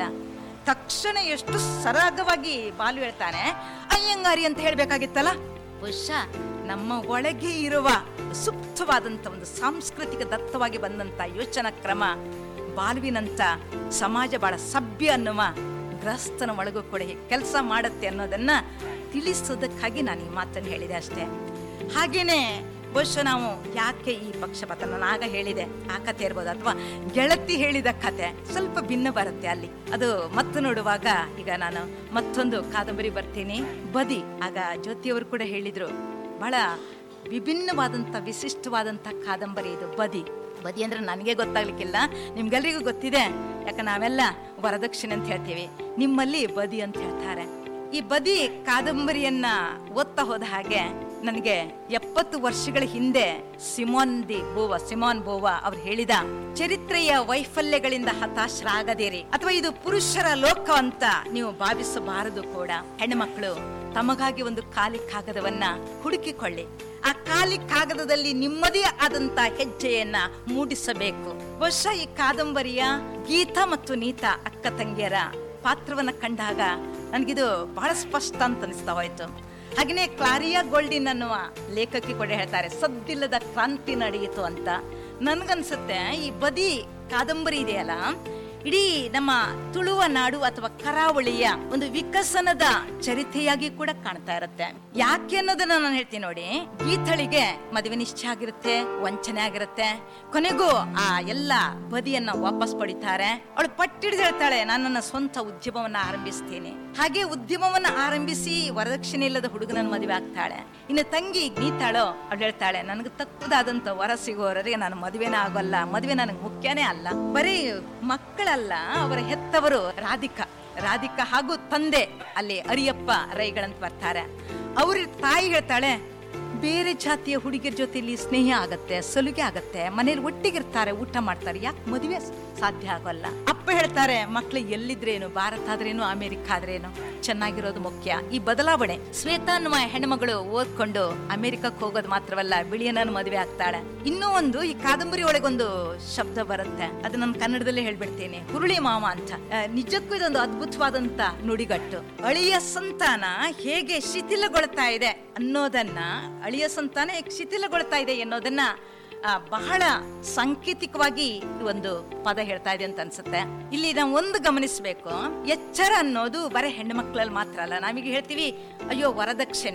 ತಕ್ಷಣ ಎಷ್ಟು ಸರಾಗವಾಗಿ ಬಾಲು ಹೇಳ್ತಾನೆ ಅಯ್ಯಂಗಾರಿ ಅಂತ ಹೇಳ್ಬೇಕಾಗಿತ್ತಲ್ಲ ಬಹುಶಃ ನಮ್ಮ ಒಳಗೆ ಇರುವ ಸುಪ್ತವಾದಂತ ಒಂದು ಸಾಂಸ್ಕೃತಿಕ ದತ್ತವಾಗಿ ಬಂದಂತ ಯೋಚನಾ ಕ್ರಮ ಬಾಲ್ವಿನಂತ ಸಮಾಜ ಬಹಳ ಸಭ್ಯ ಅನ್ನುವ ಗ್ರಸ್ತನ ಒಳಗೂ ಕೂಡ ಕೆಲಸ ಮಾಡುತ್ತೆ ಅನ್ನೋದನ್ನ ತಿಳಿಸೋದಕ್ಕಾಗಿ ನಾನು ಈ ಮಾತನ್ನು ಹೇಳಿದೆ ಅಷ್ಟೇ ಹಾಗೇನೆ ಬಹುಶಃ ನಾವು ಯಾಕೆ ಈ ಪಕ್ಷಪಾತ ನಾನು ಆಗ ಹೇಳಿದೆ ಆ ಕಥೆ ಇರ್ಬೋದು ಅಥವಾ ಗೆಳತಿ ಹೇಳಿದ ಕತೆ ಸ್ವಲ್ಪ ಭಿನ್ನ ಬರುತ್ತೆ ಅಲ್ಲಿ ಅದು ಮತ್ತು ನೋಡುವಾಗ ಈಗ ನಾನು ಮತ್ತೊಂದು ಕಾದಂಬರಿ ಬರ್ತೀನಿ ಬದಿ ಆಗ ಜ್ಯೋತಿಯವರು ಕೂಡ ಹೇಳಿದ್ರು ಬಹಳ ವಿಭಿನ್ನವಾದಂಥ ವಿಶಿಷ್ಟವಾದಂಥ ಕಾದಂಬರಿ ಇದು ಬದಿ ಬದಿ ಅಂದ್ರೆ ನನಗೆ ಗೊತ್ತಾಗ್ಲಿಕ್ಕಿಲ್ಲ ನಿಮ್ಗೆಲ್ರಿಗೂ ಗೊತ್ತಿದೆ ಯಾಕೆ ನಾವೆಲ್ಲ ವರದಕ್ಷಿಣೆ ಅಂತ ಹೇಳ್ತೀವಿ ನಿಮ್ಮಲ್ಲಿ ಬದಿ ಅಂತ ಹೇಳ್ತಾರೆ ಈ ಬದಿ ಕಾದಂಬರಿಯನ್ನ ಓದ್ತಾ ಹೋದ ಹಾಗೆ ನನಗೆ ಎಪ್ಪತ್ತು ವರ್ಷಗಳ ಹಿಂದೆ Simone de Beauvoir Simone Beauvoir ಅವ್ರು ಹೇಳಿದ ಚರಿತ್ರೆಯ ವೈಫಲ್ಯಗಳಿಂದ ಹತಾಶರಾಗದಿರಿ ಅಥವಾ ಇದು ಪುರುಷರ ಲೋಕ ಅಂತ ನೀವು ಭಾವಿಸಬಾರದು ಕೂಡ ಹೆಣ್ಣುಮಕ್ಕಳು ತಮಗಾಗಿ ಒಂದು ಖಾಲಿ ಕಾಗದವನ್ನ ಹುಡುಕಿಕೊಳ್ಳಿ ಆ ಖಾಲಿ ಕಾಗದದಲ್ಲಿ ನಿಮ್ಮದೇ ಆದಂತ ಹೆಜ್ಜೆಯನ್ನ ಮೂಡಿಸಬೇಕು ಬಹುಶಃ ಈ ಕಾದಂಬರಿಯ ಗೀತಾ ಮತ್ತು ನೀತಾ ಅಕ್ಕ ತಂಗಿಯರ ಪಾತ್ರವನ್ನ ಕಂಡಾಗ ನನಗಿದು ಬಹಳ ಸ್ಪಷ್ಟ ಅಂತ ಅನಿಸ್ತಾ ಹೋಯ್ತು ಹಾಗೆಯೇ ಕ್ಲಾರಿಯಾ ಗೋಲ್ಡಿನ್ ಅನ್ನುವ ಲೇಖಕಿ ಕೂಡ ಹೇಳ್ತಾರೆ ಸದ್ದಿಲ್ಲದ ಕ್ರಾಂತಿ ನಡೆಯಿತು ಅಂತ ನನ್ಗನ್ಸುತ್ತೆ ಈ ಬದಿ ಕಾದಂಬರಿ ಇದೆಯಲ್ಲ ಇಡೀ ನಮ್ಮ ತುಳುವ ನಾಡು ಅಥವಾ ಕರಾವಳಿಯ ಒಂದು ವಿಕಸನದ ಚರಿತೆಯಾಗಿ ಕೂಡ ಕಾಣ್ತಾ ಇರುತ್ತೆ ಯಾಕೆ ಅನ್ನೋದನ್ನ ನಾನು ಹೇಳ್ತೀನಿ ನೋಡಿ ಗೀತಳಿಗೆ ಮದುವೆ ನಿಶ್ಚಯ ಆಗಿರುತ್ತೆ ವಂಚನೆ ಆಗಿರುತ್ತೆ ಕೊನೆಗೂ ಆ ಎಲ್ಲ ಬದಿಯನ್ನ ವಾಪಸ್ ಪಡಿತಾರೆ ಅವಳು ಪಟ್ಟಿಡಿದು ಹೇಳ್ತಾಳೆ ನಾನು ನನ್ನ ಸ್ವಂತ ಉದ್ಯಮವನ್ನ ಆರಂಭಿಸ್ತೀನಿ ಹಾಗೆ ಉದ್ಯಮವನ್ನ ಆರಂಭಿಸಿ ವರದಕ್ಷಿಣೆ ಇಲ್ಲದ ಹುಡುಗನ ಮದುವೆ ಆಗ್ತಾಳೆ ಇನ್ನು ತಂಗಿ ಗೀತಾಳೋ ಅವಳು ಹೇಳ್ತಾಳೆ ನನಗೆ ತಕ್ಕದಾದಂತ ವರ ಸಿಗೋರಿಗೆ ನಾನು ಮದುವೆನೇ ಆಗೋಲ್ಲ ಮದುವೆ ನನಗೆ ಮುಖ್ಯನೇ ಅಲ್ಲ ಬರೀ ಮಕ್ಕಳಲ್ಲ ಅವರ ಹೆತ್ತವರು ರಾಧಿಕಾ ರಾಧಿಕಾ ಹಾಗೂ ತಂದೆ ಅಲ್ಲಿ ಅರಿಯಪ್ಪ ರೈಗಳಂತ ಬರ್ತಾರೆ ಅವ್ರ ತಾಯಿ ಹೇಳ್ತಾಳೆ ಬೇರೆ ಜಾತಿಯ ಹುಡುಗಿಯರ ಜೊತೆಲಿ ಸ್ನೇಹ ಆಗತ್ತೆ ಸಲುಗೆ ಆಗತ್ತೆ ಮನೇಲಿ ಒಟ್ಟಿಗಿರ್ತಾರೆ ಊಟ ಮಾಡ್ತಾರೆ ಯಾಕೆ ಮದುವೆ ಸಾಧ್ಯ ಆಗೋಲ್ಲ ಅಪ್ಪ ಹೇಳ್ತಾರೆ ಮಕ್ಳು ಎಲ್ಲಿದ್ರೇನು ಭಾರತ ಆದ್ರೇನು ಅಮೆರಿಕ ಆದ್ರೇನು ಚೆನ್ನಾಗಿರೋದು ಮುಖ್ಯ ಈ ಬದಲಾವಣೆ ಶ್ವೇತಾ ಅನ್ನುವ ಹೆಣ್ಮಗಳು ಓದ್ಕೊಂಡು ಅಮೆರಿಕಕ್ಕೆ ಹೋಗೋದು ಮಾತ್ರವಲ್ಲ ಬಿಳಿಯನನ್ನು ಮದುವೆ ಆಗ್ತಾಳೆ ಇನ್ನೂ ಒಂದು ಈ ಕಾದಂಬರಿ ಒಳಗೊಂದು ಶಬ್ದ ಬರುತ್ತೆ ಅದು ನಾನು ಕನ್ನಡದಲ್ಲೇ ಹೇಳ್ಬಿಡ್ತೀನಿ ಹುರುಳಿ ಮಾವ ಅಂತ ಆ, ನಿಜಕ್ಕೂ ಇದೊಂದು ಅದ್ಭುತವಾದಂತ ನುಡಿಗಟ್ಟು ಅಳಿಯ ಸಂತಾನ ಹೇಗೆ ಶಿಥಿಲಗೊಳ್ತಾ ಇದೆ ಅನ್ನೋದನ್ನ ಅಳಿಯ ಸಂತಾನ ಹೇಗೆ ಶಿಥಿಲಗೊಳ್ತಾ ಇದೆ ಅನ್ನೋದನ್ನ ಆ, ಬಹಳ ಸಾಂಕೇತಿಕವಾಗಿ ಈ ಒಂದು ಪದ ಹೇಳ್ತಾ ಇದೆ ಅಂತ ಅನ್ಸುತ್ತೆ ಇಲ್ಲಿ ನಾವು ಒಂದು ಗಮನಿಸಬೇಕು ಎಚ್ಚರ ಅನ್ನೋದು ಬರೀ ಹೆಣ್ಣು ಮಕ್ಕಳಲ್ಲಿ ಮಾತ್ರ ಅಲ್ಲ ನಾವೀಗ ಹೇಳ್ತೀವಿ ಅಯ್ಯೋ ವರದಕ್ಷಿಣೆ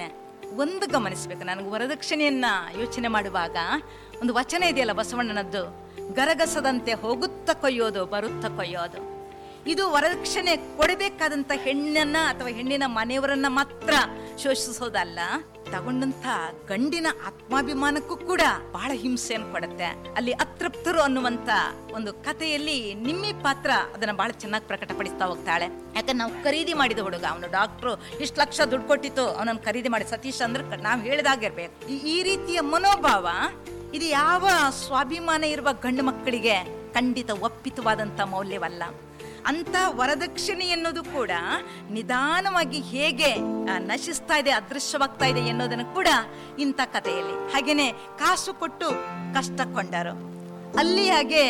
ಒಂದು ಗಮನಿಸಬೇಕು ನನಗೆ ವರದಕ್ಷಿಣೆಯನ್ನ ಯೋಚನೆ ಮಾಡುವಾಗ ಒಂದು ವಚನ ಇದೆಯಲ್ಲ ಬಸವಣ್ಣನದ್ದು ಗರಗಸದಂತೆ ಹೋಗುತ್ತಾ ಕೊಯ್ಯೋದು ಬರುತ್ತಾ ಕೊಯ್ಯೋದು ಇದು ವರದಕ್ಷಿಣೆ ಕೊಡಬೇಕಾದಂತ ಹೆಣ್ಣನ್ನ ಅಥವಾ ಹೆಣ್ಣಿನ ಮನೆಯವರನ್ನ ಮಾತ್ರ ಶೋಷಿಸೋದಲ್ಲ ತಗೊಂಡಂತ ಗಂಡಿನ ಆತ್ಮಾಭಿಮಾನಕ್ಕೂ ಕೂಡ ಬಹಳ ಹಿಂಸೆಯನ್ನು ಕೊಡುತ್ತೆ ಅಲ್ಲಿ ಅತೃಪ್ತರು ಅನ್ನುವಂತ ಒಂದು ಕಥೆಯಲ್ಲಿ ನಿಮ್ಮಿ ಪಾತ್ರ ಅದನ್ನ ಬಹಳ ಚೆನ್ನಾಗಿ ಪ್ರಕಟಪಡಿಸ್ತಾ ಹೋಗ್ತಾಳೆ ಯಾಕಂದ್ರೆ ನಾವು ಖರೀದಿ ಮಾಡಿದ ಹುಡುಗ ಅವನು ಡಾಕ್ಟ್ರು ಇಷ್ಟು ಲಕ್ಷ ದುಡ್ಡು ಕೊಟ್ಟಿತ್ತು ಅವನನ್ನು ಖರೀದಿ ಮಾಡಿ ಸತೀಶ್ ಅಂದ್ರೆ ನಾವು ಹೇಳಿದಾಗಿರ್ಬೇಕು ಈ- ಈ ರೀತಿಯ ಮನೋಭಾವ ಇದು ಯಾವ ಸ್ವಾಭಿಮಾನ ಇರುವ ಗಂಡು ಮಕ್ಕಳಿಗೆ ಖಂಡಿತ ಒಪ್ಪಿತವಾದಂತ ಮೌಲ್ಯವಲ್ಲ ಅಂತ ವರದಕ್ಷಿಣೆ ಎನ್ನುವುದು ಕೂಡ ನಿಧಾನವಾಗಿ ಹೇಗೆ ಆ, ನಶಿಸ್ತಾ ಇದೆ ಅದೃಶ್ಯವಾಗ್ತಾ ಇದೆ ಎನ್ನುವುದನ್ನು ಕೂಡ ಇಂಥ ಕಥೆಯಲ್ಲಿ ಹಾಗೇನೆ ಕಾಸು ಕೊಟ್ಟು ಕಷ್ಟ ಕೊಂಡರು ಅಲ್ಲಿ ಹಾಗೆ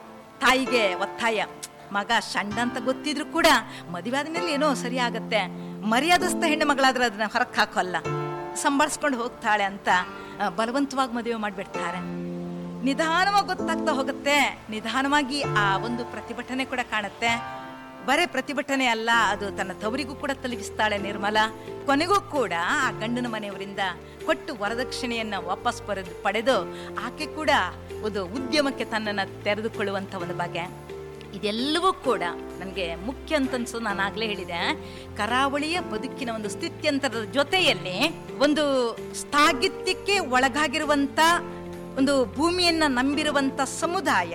ತಾಯಿಗೆ ಒತ್ತಾಯ ಮಗ ಷಂಡ ಅಂತ ಗೊತ್ತಿದ್ರು ಕೂಡ ಮದುವೆ ಆದ್ಮೇಲೆ ಏನೋ ಸರಿ ಆಗತ್ತೆ ಮರ್ಯಾದಸ್ಥ ಹೆಣ್ಣು ಮಗಳಾದ್ರೆ ಅದನ್ನ ಹೊರಕ್ಕೆ ಹಾಕೋಲ್ಲ ಸಂಭಾಳಿಸ್ಕೊಂಡು ಹೋಗ್ತಾಳೆ ಅಂತ ಆ, ಬಲವಂತವಾಗಿ ಮದುವೆ ಮಾಡಿಬಿಡ್ತಾರೆ ನಿಧಾನವಾಗಿ ಗೊತ್ತಾಗ್ತಾ ಹೋಗುತ್ತೆ ನಿಧಾನವಾಗಿ ಆ ಒಂದು ಪ್ರತಿಭಟನೆ ಕೂಡ ಕಾಣುತ್ತೆ ಬರೇ ಪ್ರತಿಭಟನೆ ಅಲ್ಲ ಅದು ತನ್ನ ತವರಿಗೂ ಕೂಡ ತಲುಪಿಸ್ತಾಳೆ ನಿರ್ಮಲ ಕೊನೆಗೂ ಕೂಡ ಆ ಗಂಡನ ಮನೆಯವರಿಂದ ಕೊಟ್ಟು ವರದಕ್ಷಿಣೆಯನ್ನ ವಾಪಸ್ ಪಡೆದು ಪಡೆದು ಆಕೆ ಕೂಡ ಒಂದು ಉದ್ಯಮಕ್ಕೆ ತನ್ನನ್ನು ತೆರೆದುಕೊಳ್ಳುವಂಥ ಒಂದು ಬಗೆ ಇದೆಲ್ಲವೂ ಕೂಡ ನನಗೆ ಮುಖ್ಯ ಅಂತ ಅನ್ಸೋದು ನಾನು ಆಗ್ಲೇ ಹೇಳಿದೆ ಕರಾವಳಿಯ ಬದುಕಿನ ಒಂದು ಸ್ಥಿತ್ಯಂತರದ ಜೊತೆಯಲ್ಲಿ ಒಂದು ಸ್ಥಾಗಿತ್ಯಕ್ಕೆ ಒಳಗಾಗಿರುವಂತ ಒಂದು ಭೂಮಿಯನ್ನ ನಂಬಿರುವಂತ ಸಮುದಾಯ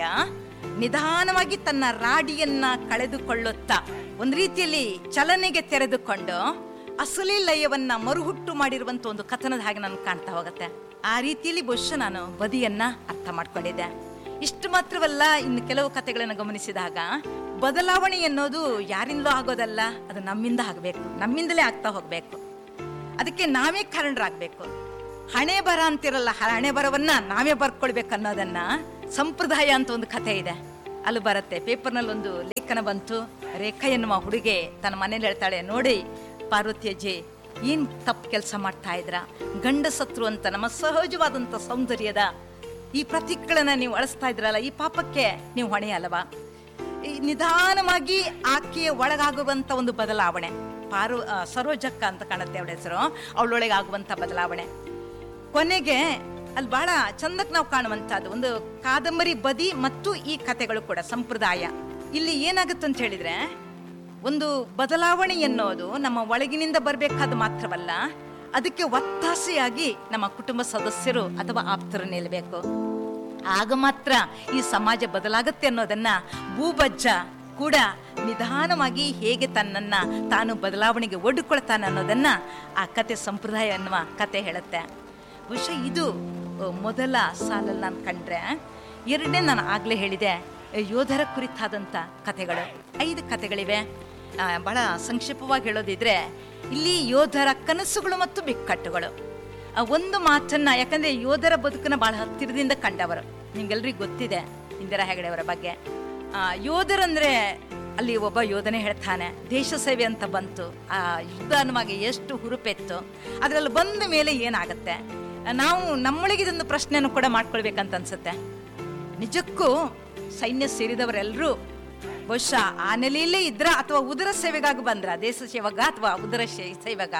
ನಿಧಾನವಾಗಿ ತನ್ನ ರಾಡಿಯನ್ನ ಕಳೆದುಕೊಳ್ಳುತ್ತಾ ಒಂದು ರೀತಿಯಲ್ಲಿ ಚಲನೆಗೆ ತೆರೆದುಕೊಂಡು ಅಸಲಿ ಲಯವನ್ನ ಮರುಹುಟ್ಟು ಮಾಡಿರುವಂತ ಒಂದು ಕಥನದ ಹಾಗೆ ನಾನು ಕಾಣ್ತಾ ಹೋಗುತ್ತೆ ಆ ರೀತಿಯಲ್ಲಿ ಬಹುಶಃ ನಾನು ಬದಿಯನ್ನ ಅರ್ಥ ಮಾಡ್ಕೊಂಡಿದ್ದೆ ಇಷ್ಟು ಮಾತ್ರವಲ್ಲ ಇನ್ನು ಕೆಲವು ಕಥೆಗಳನ್ನು ಗಮನಿಸಿದಾಗ ಬದಲಾವಣೆ ಅನ್ನೋದು ಯಾರಿಂದಲೂ ಆಗೋದಲ್ಲ ಅದು ನಮ್ಮಿಂದ ಆಗಬೇಕು ನಮ್ಮಿಂದಲೇ ಆಗ್ತಾ ಹೋಗ್ಬೇಕು ಅದಕ್ಕೆ ನಾವೇ ಕಾರಣರಾಗಬೇಕು ಹಣೆ ಬರ ಅಂತಿರಲ್ಲ ಹಣೆ ಬರವನ್ನ ನಾವೇ ಬರ್ಕೊಳ್ಬೇಕು ಅನ್ನೋದನ್ನ ಸಂಪ್ರದಾಯ ಅಂತ ಒಂದು ಕಥೆ ಇದೆ ಅಲ್ಲಿ ಬರುತ್ತೆ ಪೇಪರ್ನಲ್ಲಿ ಒಂದು ಲೇಖನ ಬಂತು ರೇಖಾ ಎನ್ನುವ ಹುಡುಗೆ ತನ್ನ ಮನೇಲಿ ಹೇಳ್ತಾಳೆ ನೋಡಿ ಪಾರ್ವತಿ ಅಜ್ಜಿ ಏನ್ ತಪ್ಪು ಕೆಲಸ ಮಾಡ್ತಾ ಇದ್ರ ಗಂಡ ಸತ್ರು ಅಂತ ನಮ್ಮ ಸಹಜವಾದಂತ ಸೌಂದರ್ಯದ ಈ ಪ್ರತೀಕಗಳನ್ನ ನೀವು ಅಳಿಸ್ತಾ ಇದ್ರಲ್ಲ ಈ ಪಾಪಕ್ಕೆ ನೀವು ಹೊಣೆ ಅಲ್ಲವಾ ಈ ನಿಧಾನವಾಗಿ ಆಕೆಯ ಒಳಗಾಗುವಂತ ಒಂದು ಬದಲಾವಣೆ ಪಾರು ಆ, ಸರೋಜಕ್ಕ ಅಂತ ಕಾಣುತ್ತೆ ಅವಳ ಹೆಸರು ಅವಳೊಳಗೆ ಆಗುವಂತ ಬದಲಾವಣೆ ಕೊನೆಗೆ ಅಲ್ಲಿ ಬಹಳ ಚಂದಕ್ಕೆ ನಾವು ಕಾಣುವಂತಹದ್ದು ಒಂದು ಕಾದಂಬರಿ ಬದಿ ಮತ್ತು ಈ ಕಥೆಗಳು ಕೂಡ ಸಂಪ್ರದಾಯ ಇಲ್ಲಿ ಏನಾಗುತ್ತೆ ಅಂತ ಹೇಳಿದ್ರೆ ಒಂದು ಬದಲಾವಣೆ ಎನ್ನುವುದು ನಮ್ಮ ಒಳಗಿನಿಂದ ಬರಬೇಕಾದ ಮಾತ್ರವಲ್ಲ ಅದಕ್ಕೆ ಒತ್ತಾಸೆಯಾಗಿ ನಮ್ಮ ಕುಟುಂಬ ಸದಸ್ಯರು ಅಥವಾ ಆಪ್ತರು ನಿಲ್ಲಬೇಕು ಆಗ ಮಾತ್ರ ಈ ಸಮಾಜ ಬದಲಾಗುತ್ತೆ ಅನ್ನೋದನ್ನ ಭೂಬಜ್ಜ ಕೂಡ ನಿಧಾನವಾಗಿ ಹೇಗೆ ತನ್ನನ್ನ ತಾನು ಬದಲಾವಣೆಗೆ ಒಡ್ಕೊಳ್ತಾನೆ ಅನ್ನೋದನ್ನ ಆ ಕತೆ ಸಂಪ್ರದಾಯ ಅನ್ನುವ ಕತೆ ಹೇಳುತ್ತೆ ಬಹುಶಃ ಇದು ಅ, ಮೊದಲ ಸಾಲಲ್ಲಿ ನಾನು ಕಂಡ್ರೆ ಎರಡನೇ ನಾನು ಆಗ್ಲೇ ಹೇಳಿದೆ ಯೋಧರ ಕುರಿತಾದಂಥ ಕಥೆಗಳು ಐದು ಕಥೆಗಳಿವೆ ಆ, ಬಹಳ ಸಂಕ್ಷಿಪ್ತವಾಗಿ ಹೇಳೋದಿದ್ರೆ ಇಲ್ಲಿ ಯೋಧರ ಕನಸುಗಳು ಮತ್ತು ಬಿಕ್ಕಟ್ಟುಗಳು ಆ ಒಂದು ಮಾತನ್ನ ಯಾಕಂದ್ರೆ ಯೋಧರ ಬದುಕನ್ನ ಬಹಳ ಹತ್ತಿರದಿಂದ ಕಂಡವರು ನಿಮ್ಗೆಲ್ರಿಗೂ ಗೊತ್ತಿದೆ ಇಂದಿರಾ ಹೆಗಡೆ ಅವರ ಬಗ್ಗೆ ಆ, ಯೋಧರಂದ್ರೆ ಅಲ್ಲಿ ಒಬ್ಬ ಯೋಧನೆ ಹೇಳ್ತಾನೆ ದೇಶ ಸೇವೆ ಅಂತ ಬಂತು ಆ ಯುದ್ಧ ಅನ್ನುವಾಗ ಎಷ್ಟು ಹುರುಪೆತ್ತು ಅದ್ರಲ್ಲಿ ಬಂದ ಮೇಲೆ ಏನಾಗತ್ತೆ ನಾವು ನಮ್ಮೊಳಗೆ ಇದೊಂದು ಪ್ರಶ್ನೆಯನ್ನು ಕೂಡ ಮಾಡ್ಕೊಳ್ಬೇಕಂತ ಅನ್ಸುತ್ತೆ ನಿಜಕ್ಕೂ ಸೈನ್ಯ ಸೇರಿದವರೆಲ್ಲರೂ ಬಹುಶಃ ಆ ನೆಲೆಯಲ್ಲೇ ಇದ್ರ ಅಥವಾ ಉದರ ಸೇವೆಗಾಗಿ ಬಂದ್ರ ದೇಶ ಸೇವಾಗ ಅಥವಾ ಉದರ ಶೇ- ಸೇವೆಗ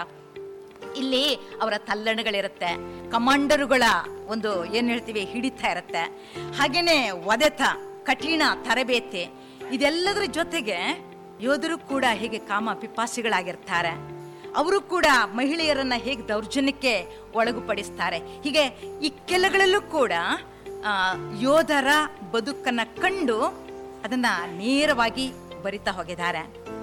ಇಲ್ಲಿ ಅವರ ತಲ್ಲಣಗಳಿರುತ್ತೆ ಕಮಾಂಡರುಗಳ ಒಂದು ಏನ್ ಹೇಳ್ತೀವಿ ಹಿಡಿತ ಇರುತ್ತೆ ಹಾಗೇನೆ ಒದೆತ ಕಠಿಣ ತರಬೇತಿ ಇದೆಲ್ಲದರ ಜೊತೆಗೆ ಯೋಧರು ಕೂಡ ಹೇಗೆ ಕಾಮ ಪಿಪಾಸಿಗಳಾಗಿರ್ತಾರೆ ಅವರು ಕೂಡ ಮಹಿಳೆಯರನ್ನ ಹೇಗೆ ದೌರ್ಜನ್ಯಕ್ಕೆ ಒಳಗುಪಡಿಸ್ತಾರೆ ಹೀಗೆ ಈ ಕೆಲಗಳಲ್ಲೂ ಕೂಡ ಆ, ಯೋಧರ ಬದುಕನ್ನ ಕಂಡು ಅದನ್ನ ನೇರವಾಗಿ ಬರಿತಾ ಹೋಗಿದ್ದಾರೆ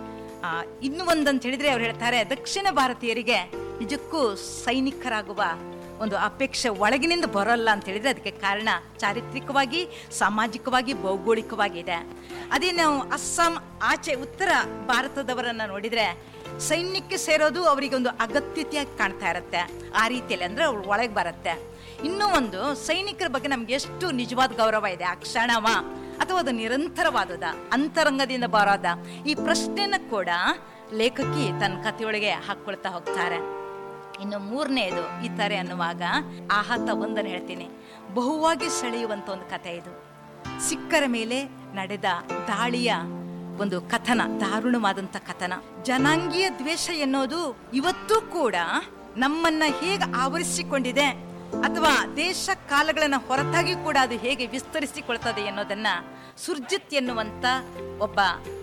ಆ, ಇನ್ನು ಒಂದಂತ ಹೇಳಿದ್ರೆ ಅವ್ರು ಹೇಳ್ತಾರೆ ದಕ್ಷಿಣ ಭಾರತೀಯರಿಗೆ ನಿಜಕ್ಕೂ ಸೈನಿಕರಾಗುವ ಒಂದು ಅಪೇಕ್ಷೆ ಒಳಗಿನಿಂದ ಬರೋಲ್ಲ ಅಂತ ಹೇಳಿದ್ರೆ ಅದಕ್ಕೆ ಕಾರಣ ಚಾರಿತ್ರಿಕವಾಗಿ ಸಾಮಾಜಿಕವಾಗಿ ಭೌಗೋಳಿಕವಾಗಿದೆ ಅದೇ ನಾವು ಅಸ್ಸಾಂ ಆಚೆ ಉತ್ತರ ಭಾರತದವರನ್ನ ನೋಡಿದ್ರೆ ಸೈನ್ಯಕ್ಕೆ ಸೇರೋದು ಅವರಿಗೆ ಒಂದು ಅಗತ್ಯತೆಯಾಗಿ ಕಾಣ್ತಾ ಇರುತ್ತೆ ಆ ರೀತಿಯಲ್ಲಿ ಅಂದ್ರೆ ಅವ್ರು ಒಳಗೆ ಬರುತ್ತೆ ಇನ್ನೂ ಒಂದು ಸೈನಿಕರ ಬಗ್ಗೆ ನಮ್ಗೆ ಎಷ್ಟು ನಿಜವಾದ ಗೌರವ ಇದೆ ಆ ಕ್ಷಣವ ಅಥವಾ ಅದು ನಿರಂತರವಾದದ ಅಂತರಂಗದಿಂದ ಬರೋದ ಈ ಪ್ರಶ್ನೆನ ಕೂಡ ಲೇಖಕಿ ತನ್ನ ಕಥೆಯೊಳಗೆ ಹಾಕೊಳ್ತಾ ಹೋಗ್ತಾರೆ ಇನ್ನು ಮೂರನೇದು ಇತರೆ ಅನ್ನುವಾಗ ಆಹತ ಒಂದನ್ನು ಹೇಳ್ತೀನಿ ಬಹುವಾಗಿ ಸೆಳೆಯುವಂತ ಒಂದು ಕಥೆ ಇದು ಸಿಕ್ಕರ ಮೇಲೆ ನಡೆದ ದಾಳಿಯ ಒಂದು ಕಥನ ದಾರುಣವಾದಂತ ಕಥನ ಜನಾಂಗೀಯ ದ್ವೇಷ ಎನ್ನೋದು ಇವತ್ತೂ ಕೂಡ ನಮ್ಮನ್ನ ಹೇಗೆ ಆವರಿಸಿಕೊಂಡಿದೆ ಅಥವಾ ದೇಶ ಕಾಲಗಳನ್ನ ಹೊರತಾಗಿ ಕೂಡ ಅದು ಹೇಗೆ ವಿಸ್ತರಿಸಿಕೊಳ್ತದೆ ಅನ್ನೋದನ್ನ ಸುರ್ಜಿತ್ ಎನ್ನುವಂತ ಒಬ್ಬ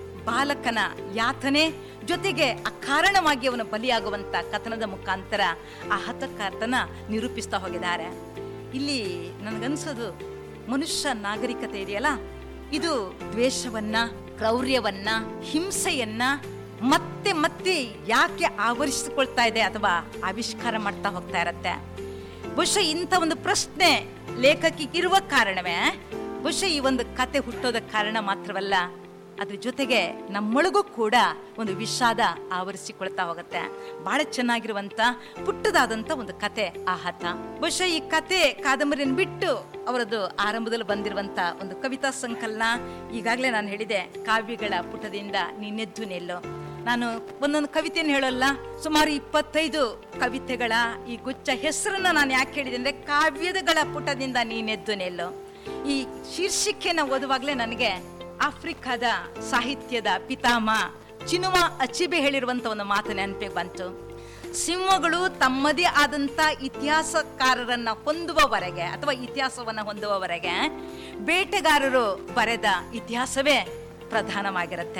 ಬಾಲಕನ ಯಾತನೆ ಜೊತೆಗೆ ಅಕಾರಣವಾಗಿ ಅವನು ಬಲಿಯಾಗುವಂತ ಕಥನದ ಮುಖಾಂತರ ಆ ಹತಕಾರ್ತನ ನಿರೂಪಿಸ್ತಾ ಹೋಗಿದ್ದಾರೆ ಇಲ್ಲಿ ನನಗನ್ಸೋದು ಮನುಷ್ಯ ನಾಗರಿಕತೆ ಇದೆಯಲ್ಲ ಇದು ದ್ವೇಷವನ್ನ ಕ್ರೌರ್ಯವನ್ನ ಹಿಂಸೆಯನ್ನ ಮತ್ತೆ ಮತ್ತೆ ಯಾಕೆ ಆವರಿಸಿಕೊಳ್ತಾ ಇದೆ ಅಥವಾ ಆವಿಷ್ಕಾರ ಮಾಡ್ತಾ ಹೋಗ್ತಾ ಇರತ್ತೆ ಬಹುಶಃ ಇಂಥ ಒಂದು ಪ್ರಶ್ನೆ ಲೇಖಕಿಗೆ ಇರುವ ಕಾರಣವೇ ಬಹುಶಃ ಈ ಒಂದು ಕತೆ ಹುಟ್ಟೋದಕ್ಕೆ ಕಾರಣ ಮಾತ್ರವಲ್ಲ ಅದ್ರ ಜೊತೆಗೆ ನಮ್ಮೊಳಗೂ ಕೂಡ ಒಂದು ವಿಷಾದ ಆವರಿಸಿಕೊಳ್ತಾ ಹೋಗುತ್ತೆ ಬಹಳ ಚೆನ್ನಾಗಿರುವಂತ ಪುಟ್ಟದಾದಂತ ಒಂದು ಕತೆ ಆಹತ ಬಹುಶಃ ಈ ಕತೆ ಕಾದಂಬರಿಯನ್ನು ಬಿಟ್ಟು ಅವರದ್ದು ಆರಂಭದಲ್ಲಿ ಬಂದಿರುವಂತ ಒಂದು ಕವಿತಾ ಸಂಕಲನ ಈಗಾಗಲೇ ನಾನು ಹೇಳಿದೆ ಕಾವ್ಯಗಳ ಪುಟದಿಂದ ನೀನೆದ್ದು ನಿಲ್ಲು ನಾನು ಒಂದೊಂದು ಕವಿತೆಯನ್ನು ಹೇಳೋಲ್ಲ ಸುಮಾರು ಇಪ್ಪತ್ತೈದು ಕವಿತೆಗಳ ಈ ಗುಚ್ಚ ಹೆಸರನ್ನ ನಾನು ಯಾಕೆ ಹೇಳಿದೆ ಅಂದ್ರೆ ಕಾವ್ಯದಗಳ ಪುಟದಿಂದ ನೀನೆದ್ದು ನಿಲ್ಲು ಈ ಶೀರ್ಷಿಕೆನ ಓದುವಾಗಲೇ ನನಗೆ ಆಫ್ರಿಕಾದ ಸಾಹಿತ್ಯದ ಪಿತಾಮ ಚಿನುಮ ಅಚಿಬೆ ಹೇಳಿರುವಂತ ಒಂದು ಮಾತು ನೆನಪಿಗೆ ಬಂತು ಸಿಂಹಗಳು ತಮ್ಮದೇ ಆದಂತ ಇತಿಹಾಸಕಾರರನ್ನ ಹೊಂದುವವರೆಗೆ ಅಥವಾ ಇತಿಹಾಸವನ್ನ ಹೊಂದುವವರೆಗೆ ಬೇಟೆಗಾರರು ಬರೆದ ಇತಿಹಾಸವೇ ಪ್ರಧಾನವಾಗಿರುತ್ತೆ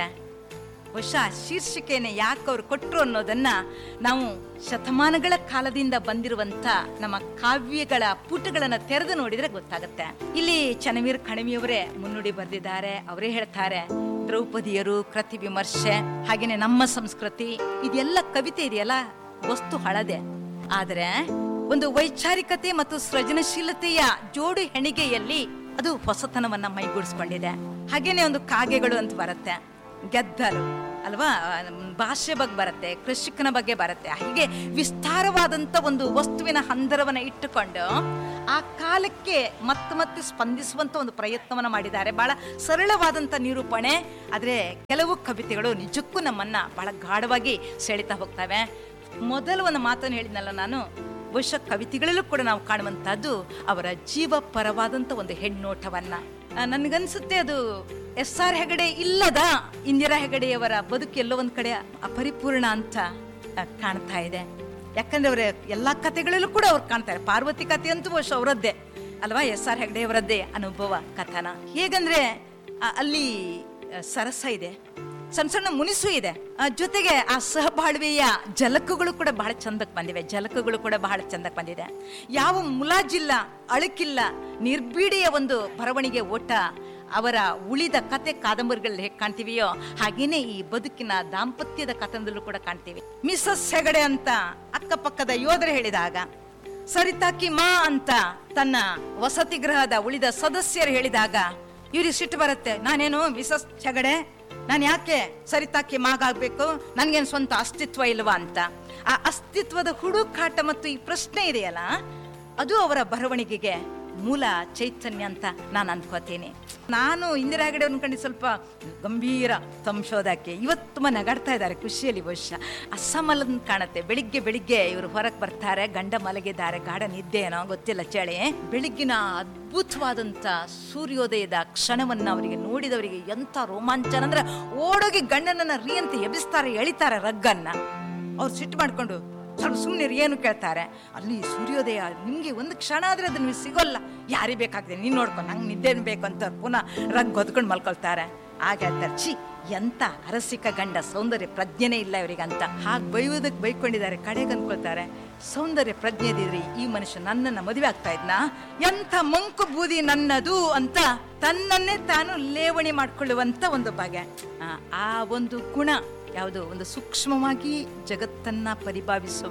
ಬಹುಶಃ ಶೀರ್ಷಿಕೆಯನ್ನು ಯಾಕೆ ಅವ್ರು ಕೊಟ್ಟರು ಅನ್ನೋದನ್ನ ನಾವು ಶತಮಾನಗಳ ಕಾಲದಿಂದ ಬಂದಿರುವಂತ ನಮ್ಮ ಕಾವ್ಯಗಳ ಪುಟಗಳನ್ನ ತೆರೆದು ನೋಡಿದ್ರೆ ಗೊತ್ತಾಗುತ್ತೆ ಇಲ್ಲಿ ಚನವೀರ್ ಕಣಿವೆಯವರೇ ಮುನ್ನುಡಿ ಬರೆದಿದ್ದಾರೆ ಅವರೇ ಹೇಳ್ತಾರೆ ದ್ರೌಪದಿಯರು ಕೃತಿ ವಿಮರ್ಶೆ ಹಾಗೇನೆ ನಮ್ಮ ಸಂಸ್ಕೃತಿ ಇದೆಲ್ಲ ಕವಿತೆ ಇದೆಯಲ್ಲ ವಸ್ತು ಹಳದೆ ಆದರೆ ಒಂದು ವೈಚಾರಿಕತೆ ಮತ್ತು ಸೃಜನಶೀಲತೆಯ ಜೋಡು ಹೆಣಿಗೆಯಲ್ಲಿ ಅದು ಹೊಸತನವನ್ನ ಮೈಗೂಡಿಸ್ಕೊಂಡಿದೆ ಹಾಗೇನೆ ಒಂದು ಕಾಗೆಗಳು ಅಂತ ಬರುತ್ತೆ ಗೆದ್ದಲು ಅಲ್ವಾ ಭಾಷೆ ಬಗ್ಗೆ ಬರುತ್ತೆ ಕೃಷಿಕನ ಬಗ್ಗೆ ಬರುತ್ತೆ ಹೀಗೆ ವಿಸ್ತಾರವಾದಂತ ಒಂದು ವಸ್ತುವಿನ ಹಂದರವನ್ನ ಇಟ್ಟುಕೊಂಡು ಆ ಕಾಲಕ್ಕೆ ಮತ್ತೆ ಮತ್ತೆ ಸ್ಪಂದಿಸುವಂತ ಒಂದು ಪ್ರಯತ್ನವನ್ನ ಮಾಡಿದ್ದಾರೆ ಬಹಳ ಸರಳವಾದಂತ ನಿರೂಪಣೆ ಆದ್ರೆ ಕೆಲವು ಕವಿತೆಗಳು ನಿಜಕ್ಕೂ ನಮ್ಮನ್ನ ಬಹಳ ಗಾಢವಾಗಿ ಸೆಳಿತಾ ಹೋಗ್ತವೆ ಮೊದಲು ಒಂದು ಮಾತನ್ನು ಹೇಳಿದ್ನಲ್ಲ ನಾನು ಬಹುಶಃ ಕವಿತೆಗಳಲ್ಲೂ ಕೂಡ ನಾವು ಕಾಣುವಂತಹದ್ದು ಅವರ ಜೀವ ಪರವಾದಂತ ಒಂದು ಹೆಣ್ಣೋಟವನ್ನ ಆ, ನನ್ಗನ್ಸುತ್ತೆ ಅದು ಎಸ್ ಆರ್ ಹೆಗಡೆ ಇಲ್ಲದ ಇಂದಿರಾ ಹೆಗಡೆಯವರ ಬದುಕು ಎಲ್ಲೋ ಒಂದ್ ಕಡೆ ಅಪರಿಪೂರ್ಣ ಅಂತ ಆ, ಕಾಣ್ತಾ ಇದೆ ಯಾಕಂದ್ರೆ ಅವರ ಎಲ್ಲಾ ಕಥೆಗಳಲ್ಲೂ ಕೂಡ ಅವ್ರು ಕಾಣ್ತಾರೆ ಪಾರ್ವತಿ ಕಥೆ ಅಂತೂ ಬಹುಶಃ ಅವರದ್ದೇ ಅಲ್ವಾ ಎಸ್ ಆರ್ ಹೆಗಡೆಯವರದ್ದೇ ಅನುಭವ ಕಥನ ಹೇಗಂದ್ರೆ ಆ, ಅಲ್ಲಿ ಆ, ಸರಸ ಇದೆ ಸಣ್ಣ ಸಣ್ಣ ಮುನಿಸು ಇದೆ ಆ, ಜೊತೆಗೆ ಆ ಸಹಬಾಳ್ವೆಯ ಜಲಕಗಳು ಕೂಡ ಬಹಳ ಚಂದಕ್ಕೆ ಬಂದಿವೆ ಜಲಕಗಳು ಕೂಡ ಬಹಳ ಚಂದಕ್ಕೆ ಬಂದಿದೆ ಯಾವ ಮುಲಾಜಿಲ್ಲ ಅಳುಕಿಲ್ಲ ನಿರ್ಬೀಡಿಯ ಒಂದು ಬರವಣಿಗೆ ಓಟ ಅವರ ಉಳಿದ ಕತೆ ಕಾದಂಬರಿಗಳಲ್ಲಿ ಹೇಗೆ ಕಾಣ್ತೀವಿಯೋ ಹಾಗೇನೆ ಈ ಬದುಕಿನ ದಾಂಪತ್ಯದ ಕಥನದಲ್ಲೂ ಕೂಡ ಕಾಣ್ತೀವಿ ಮಿಸಸ್ ಹೆಗಡೆ ಅಂತ ಅಕ್ಕಪಕ್ಕದ ಯೋಧರು ಹೇಳಿದಾಗ ಸರಿತಾಕಿ ಮಾ ಅಂತ ತನ್ನ ವಸತಿ ಗೃಹದ ಉಳಿದ ಸದಸ್ಯರು ಹೇಳಿದಾಗ ಇವ್ರಿಗೆ ಸಿಟ್ಟು ಬರುತ್ತೆ ನಾನೇನು ಮಿಸಸ್ ಹೆಗಡೆ ನಾನು ಯಾಕೆ ಸರಿತಾಕಿ ಮಾಗಾಗ್ಬೇಕು ನನ್ಗೇನು ಸ್ವಂತ ಅಸ್ತಿತ್ವ ಇಲ್ವಾ ಅಂತ ಆ ಅಸ್ತಿತ್ವದ ಹುಡುಕಾಟ ಮತ್ತು ಈ ಪ್ರಶ್ನೆ ಇದೆಯಲ್ಲ ಅದು ಅವರ ಬರವಣಿಗೆಗೆ ಮೂಲ ಚೈತನ್ಯ ಅಂತ ನಾನು ಅನ್ಕೋತೀನಿ ನಾನು ಇಂದಿರಾ ಹೆಗಡೆ ಅನ್ಕೊಂಡು ಸ್ವಲ್ಪ ಗಂಭೀರ ಸಂಶೋಧಕ್ಕೆ ಇವತ್ತು ತುಂಬ ನಗಾಡ್ತಾ ಇದ್ದಾರೆ ಖುಷಿಯಲ್ಲಿ ಬಹುಶಃ ಅಸಮಲನ್ ಕಾಣುತ್ತೆ ಬೆಳಿಗ್ಗೆ ಬೆಳಿಗ್ಗೆ ಇವರು ಹೊರಗೆ ಬರ್ತಾರೆ ಗಂಡ ಮಲಗಿದ್ದಾರೆ ಗಾಢ ನಿದ್ದೆ ಏನೋ ಗೊತ್ತಿಲ್ಲ ಚಳಿ ಬೆಳಿಗ್ಗಿನ ಅದ್ಭುತವಾದಂಥ ಸೂರ್ಯೋದಯದ ಕ್ಷಣವನ್ನ ಅವರಿಗೆ ನೋಡಿದವರಿಗೆ ಎಂಥ ರೋಮಾಂಚನ ಅಂದ್ರೆ ಓಡೋಗಿ ಗಂಡನನ್ನ ರೀ ಅಂತ ಎಬ್ಬಿಸ್ತಾರೆ ಎಳಿತಾರೆ ರಗ್ಗನ್ನ ಅವ್ರು ಸಿಟ್ಟು ಮಾಡ್ಕೊಂಡು ಸ್ವಲ್ಪ ಸುಮ್ಮನೆ ಏನು ಕೇಳ್ತಾರೆ ಅಲ್ಲಿ ಸೂರ್ಯೋದಯ ನಿಮ್ಗೆ ಒಂದು ಕ್ಷಣ ಆದ್ರೆ ಅದು ನಿಮ್ಗೆ ಸಿಗೋಲ್ಲ ಯಾರಿಗೆ ಬೇಕಾಗ್ತದೆ ನೀನ್ ನೋಡ್ಕೊ ನಂಗೆ ನಿದ್ದೆನ್ ಬೇಕು ಅಂತ ಪುನಃ ರಗ್ ಹೊದ್ಕೊಂಡು ಮಲ್ಕೊಳ್ತಾರೆ ಆಗ ಹೇಳ್ತಾರೆ ಛೀ ಎಂತ ಅರಸಿಕ ಗಂಡ ಸೌಂದರ್ಯ ಪ್ರಜ್ಞೆನೇ ಇಲ್ಲ ಇವರಿಗಂತ ಹಾಗೆ ಬೈಯೋದಕ್ಕೆ ಬೈಕೊಂಡಿದ್ದಾರೆ ಕಡೆಗೆ ಅನ್ಕೊಳ್ತಾರೆ ಸೌಂದರ್ಯ ಪ್ರಜ್ಞೆ ಇದ್ರಿ ಈ ಮನುಷ್ಯ ನನ್ನನ್ನ ಮದುವೆ ಆಗ್ತಾ ಇದ್ನ ಎಂಥ ಮಂಕು ಬೂದಿ ನನ್ನದು ಅಂತ ತನ್ನನ್ನೇ ತಾನು ಲೇವಣಿ ಮಾಡ್ಕೊಳ್ಳುವಂತ ಒಂದು ಬಗೆ ಆ, ಆ ಒಂದು ಗುಣ ಯಾವುದು ಒಂದು ಸೂಕ್ಷ್ಮವಾಗಿ ಜಗತ್ತನ್ನ ಪರಿಭಾವಿಸುವ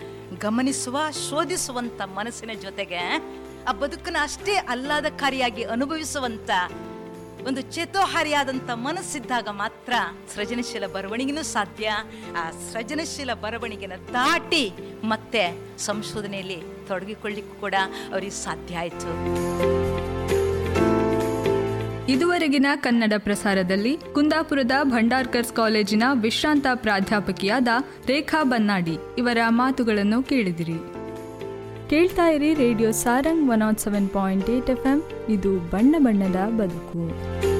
ಗಮನಿಸುವ ಶೋಧಿಸುವಂತ ಮನಸ್ಸಿನ ಜೊತೆಗೆ ಆ ಬದುಕನ್ನ ಅಷ್ಟೇ ಅಲ್ಲಾದಕಾರಿಯಾಗಿ ಅನುಭವಿಸುವಂತ ಒಂದು ಚೇತೋಹಾರಿಯಾದಂಥ ಮನಸ್ಸಿದ್ದಾಗ ಮಾತ್ರ ಸೃಜನಶೀಲ ಬರವಣಿಗೆನೂ ಸಾಧ್ಯ ಆ ಸೃಜನಶೀಲ ಬರವಣಿಗೆನ ದಾಟಿ ಮತ್ತೆ ಸಂಶೋಧನೆಯಲ್ಲಿ ತೊಡಗಿಕೊಳ್ಳಿಕ್ಕೂ ಕೂಡ ಅವರಿಗೆ ಸಾಧ್ಯ ಆಯಿತು ಇದುವರೆಗಿನ ಕನ್ನಡ ಪ್ರಸಾರದಲ್ಲಿ ಕುಂದಾಪುರದ ಭಂಡಾರ್ಕರ್ಸ್ ಕಾಲೇಜಿನ ವಿಶ್ರಾಂತ ಪ್ರಾಧ್ಯಾಪಕಿಯಾದ ರೇಖಾ ಬನ್ನಾಡಿ ಇವರ ಮಾತುಗಳನ್ನು ಕೇಳಿದಿರಿ ಕೇಳ್ತಾ ಇರಿ radio Sarang one nought seven point eight F M ಇದು ಬಣ್ಣ ಬಣ್ಣದ ಬದುಕು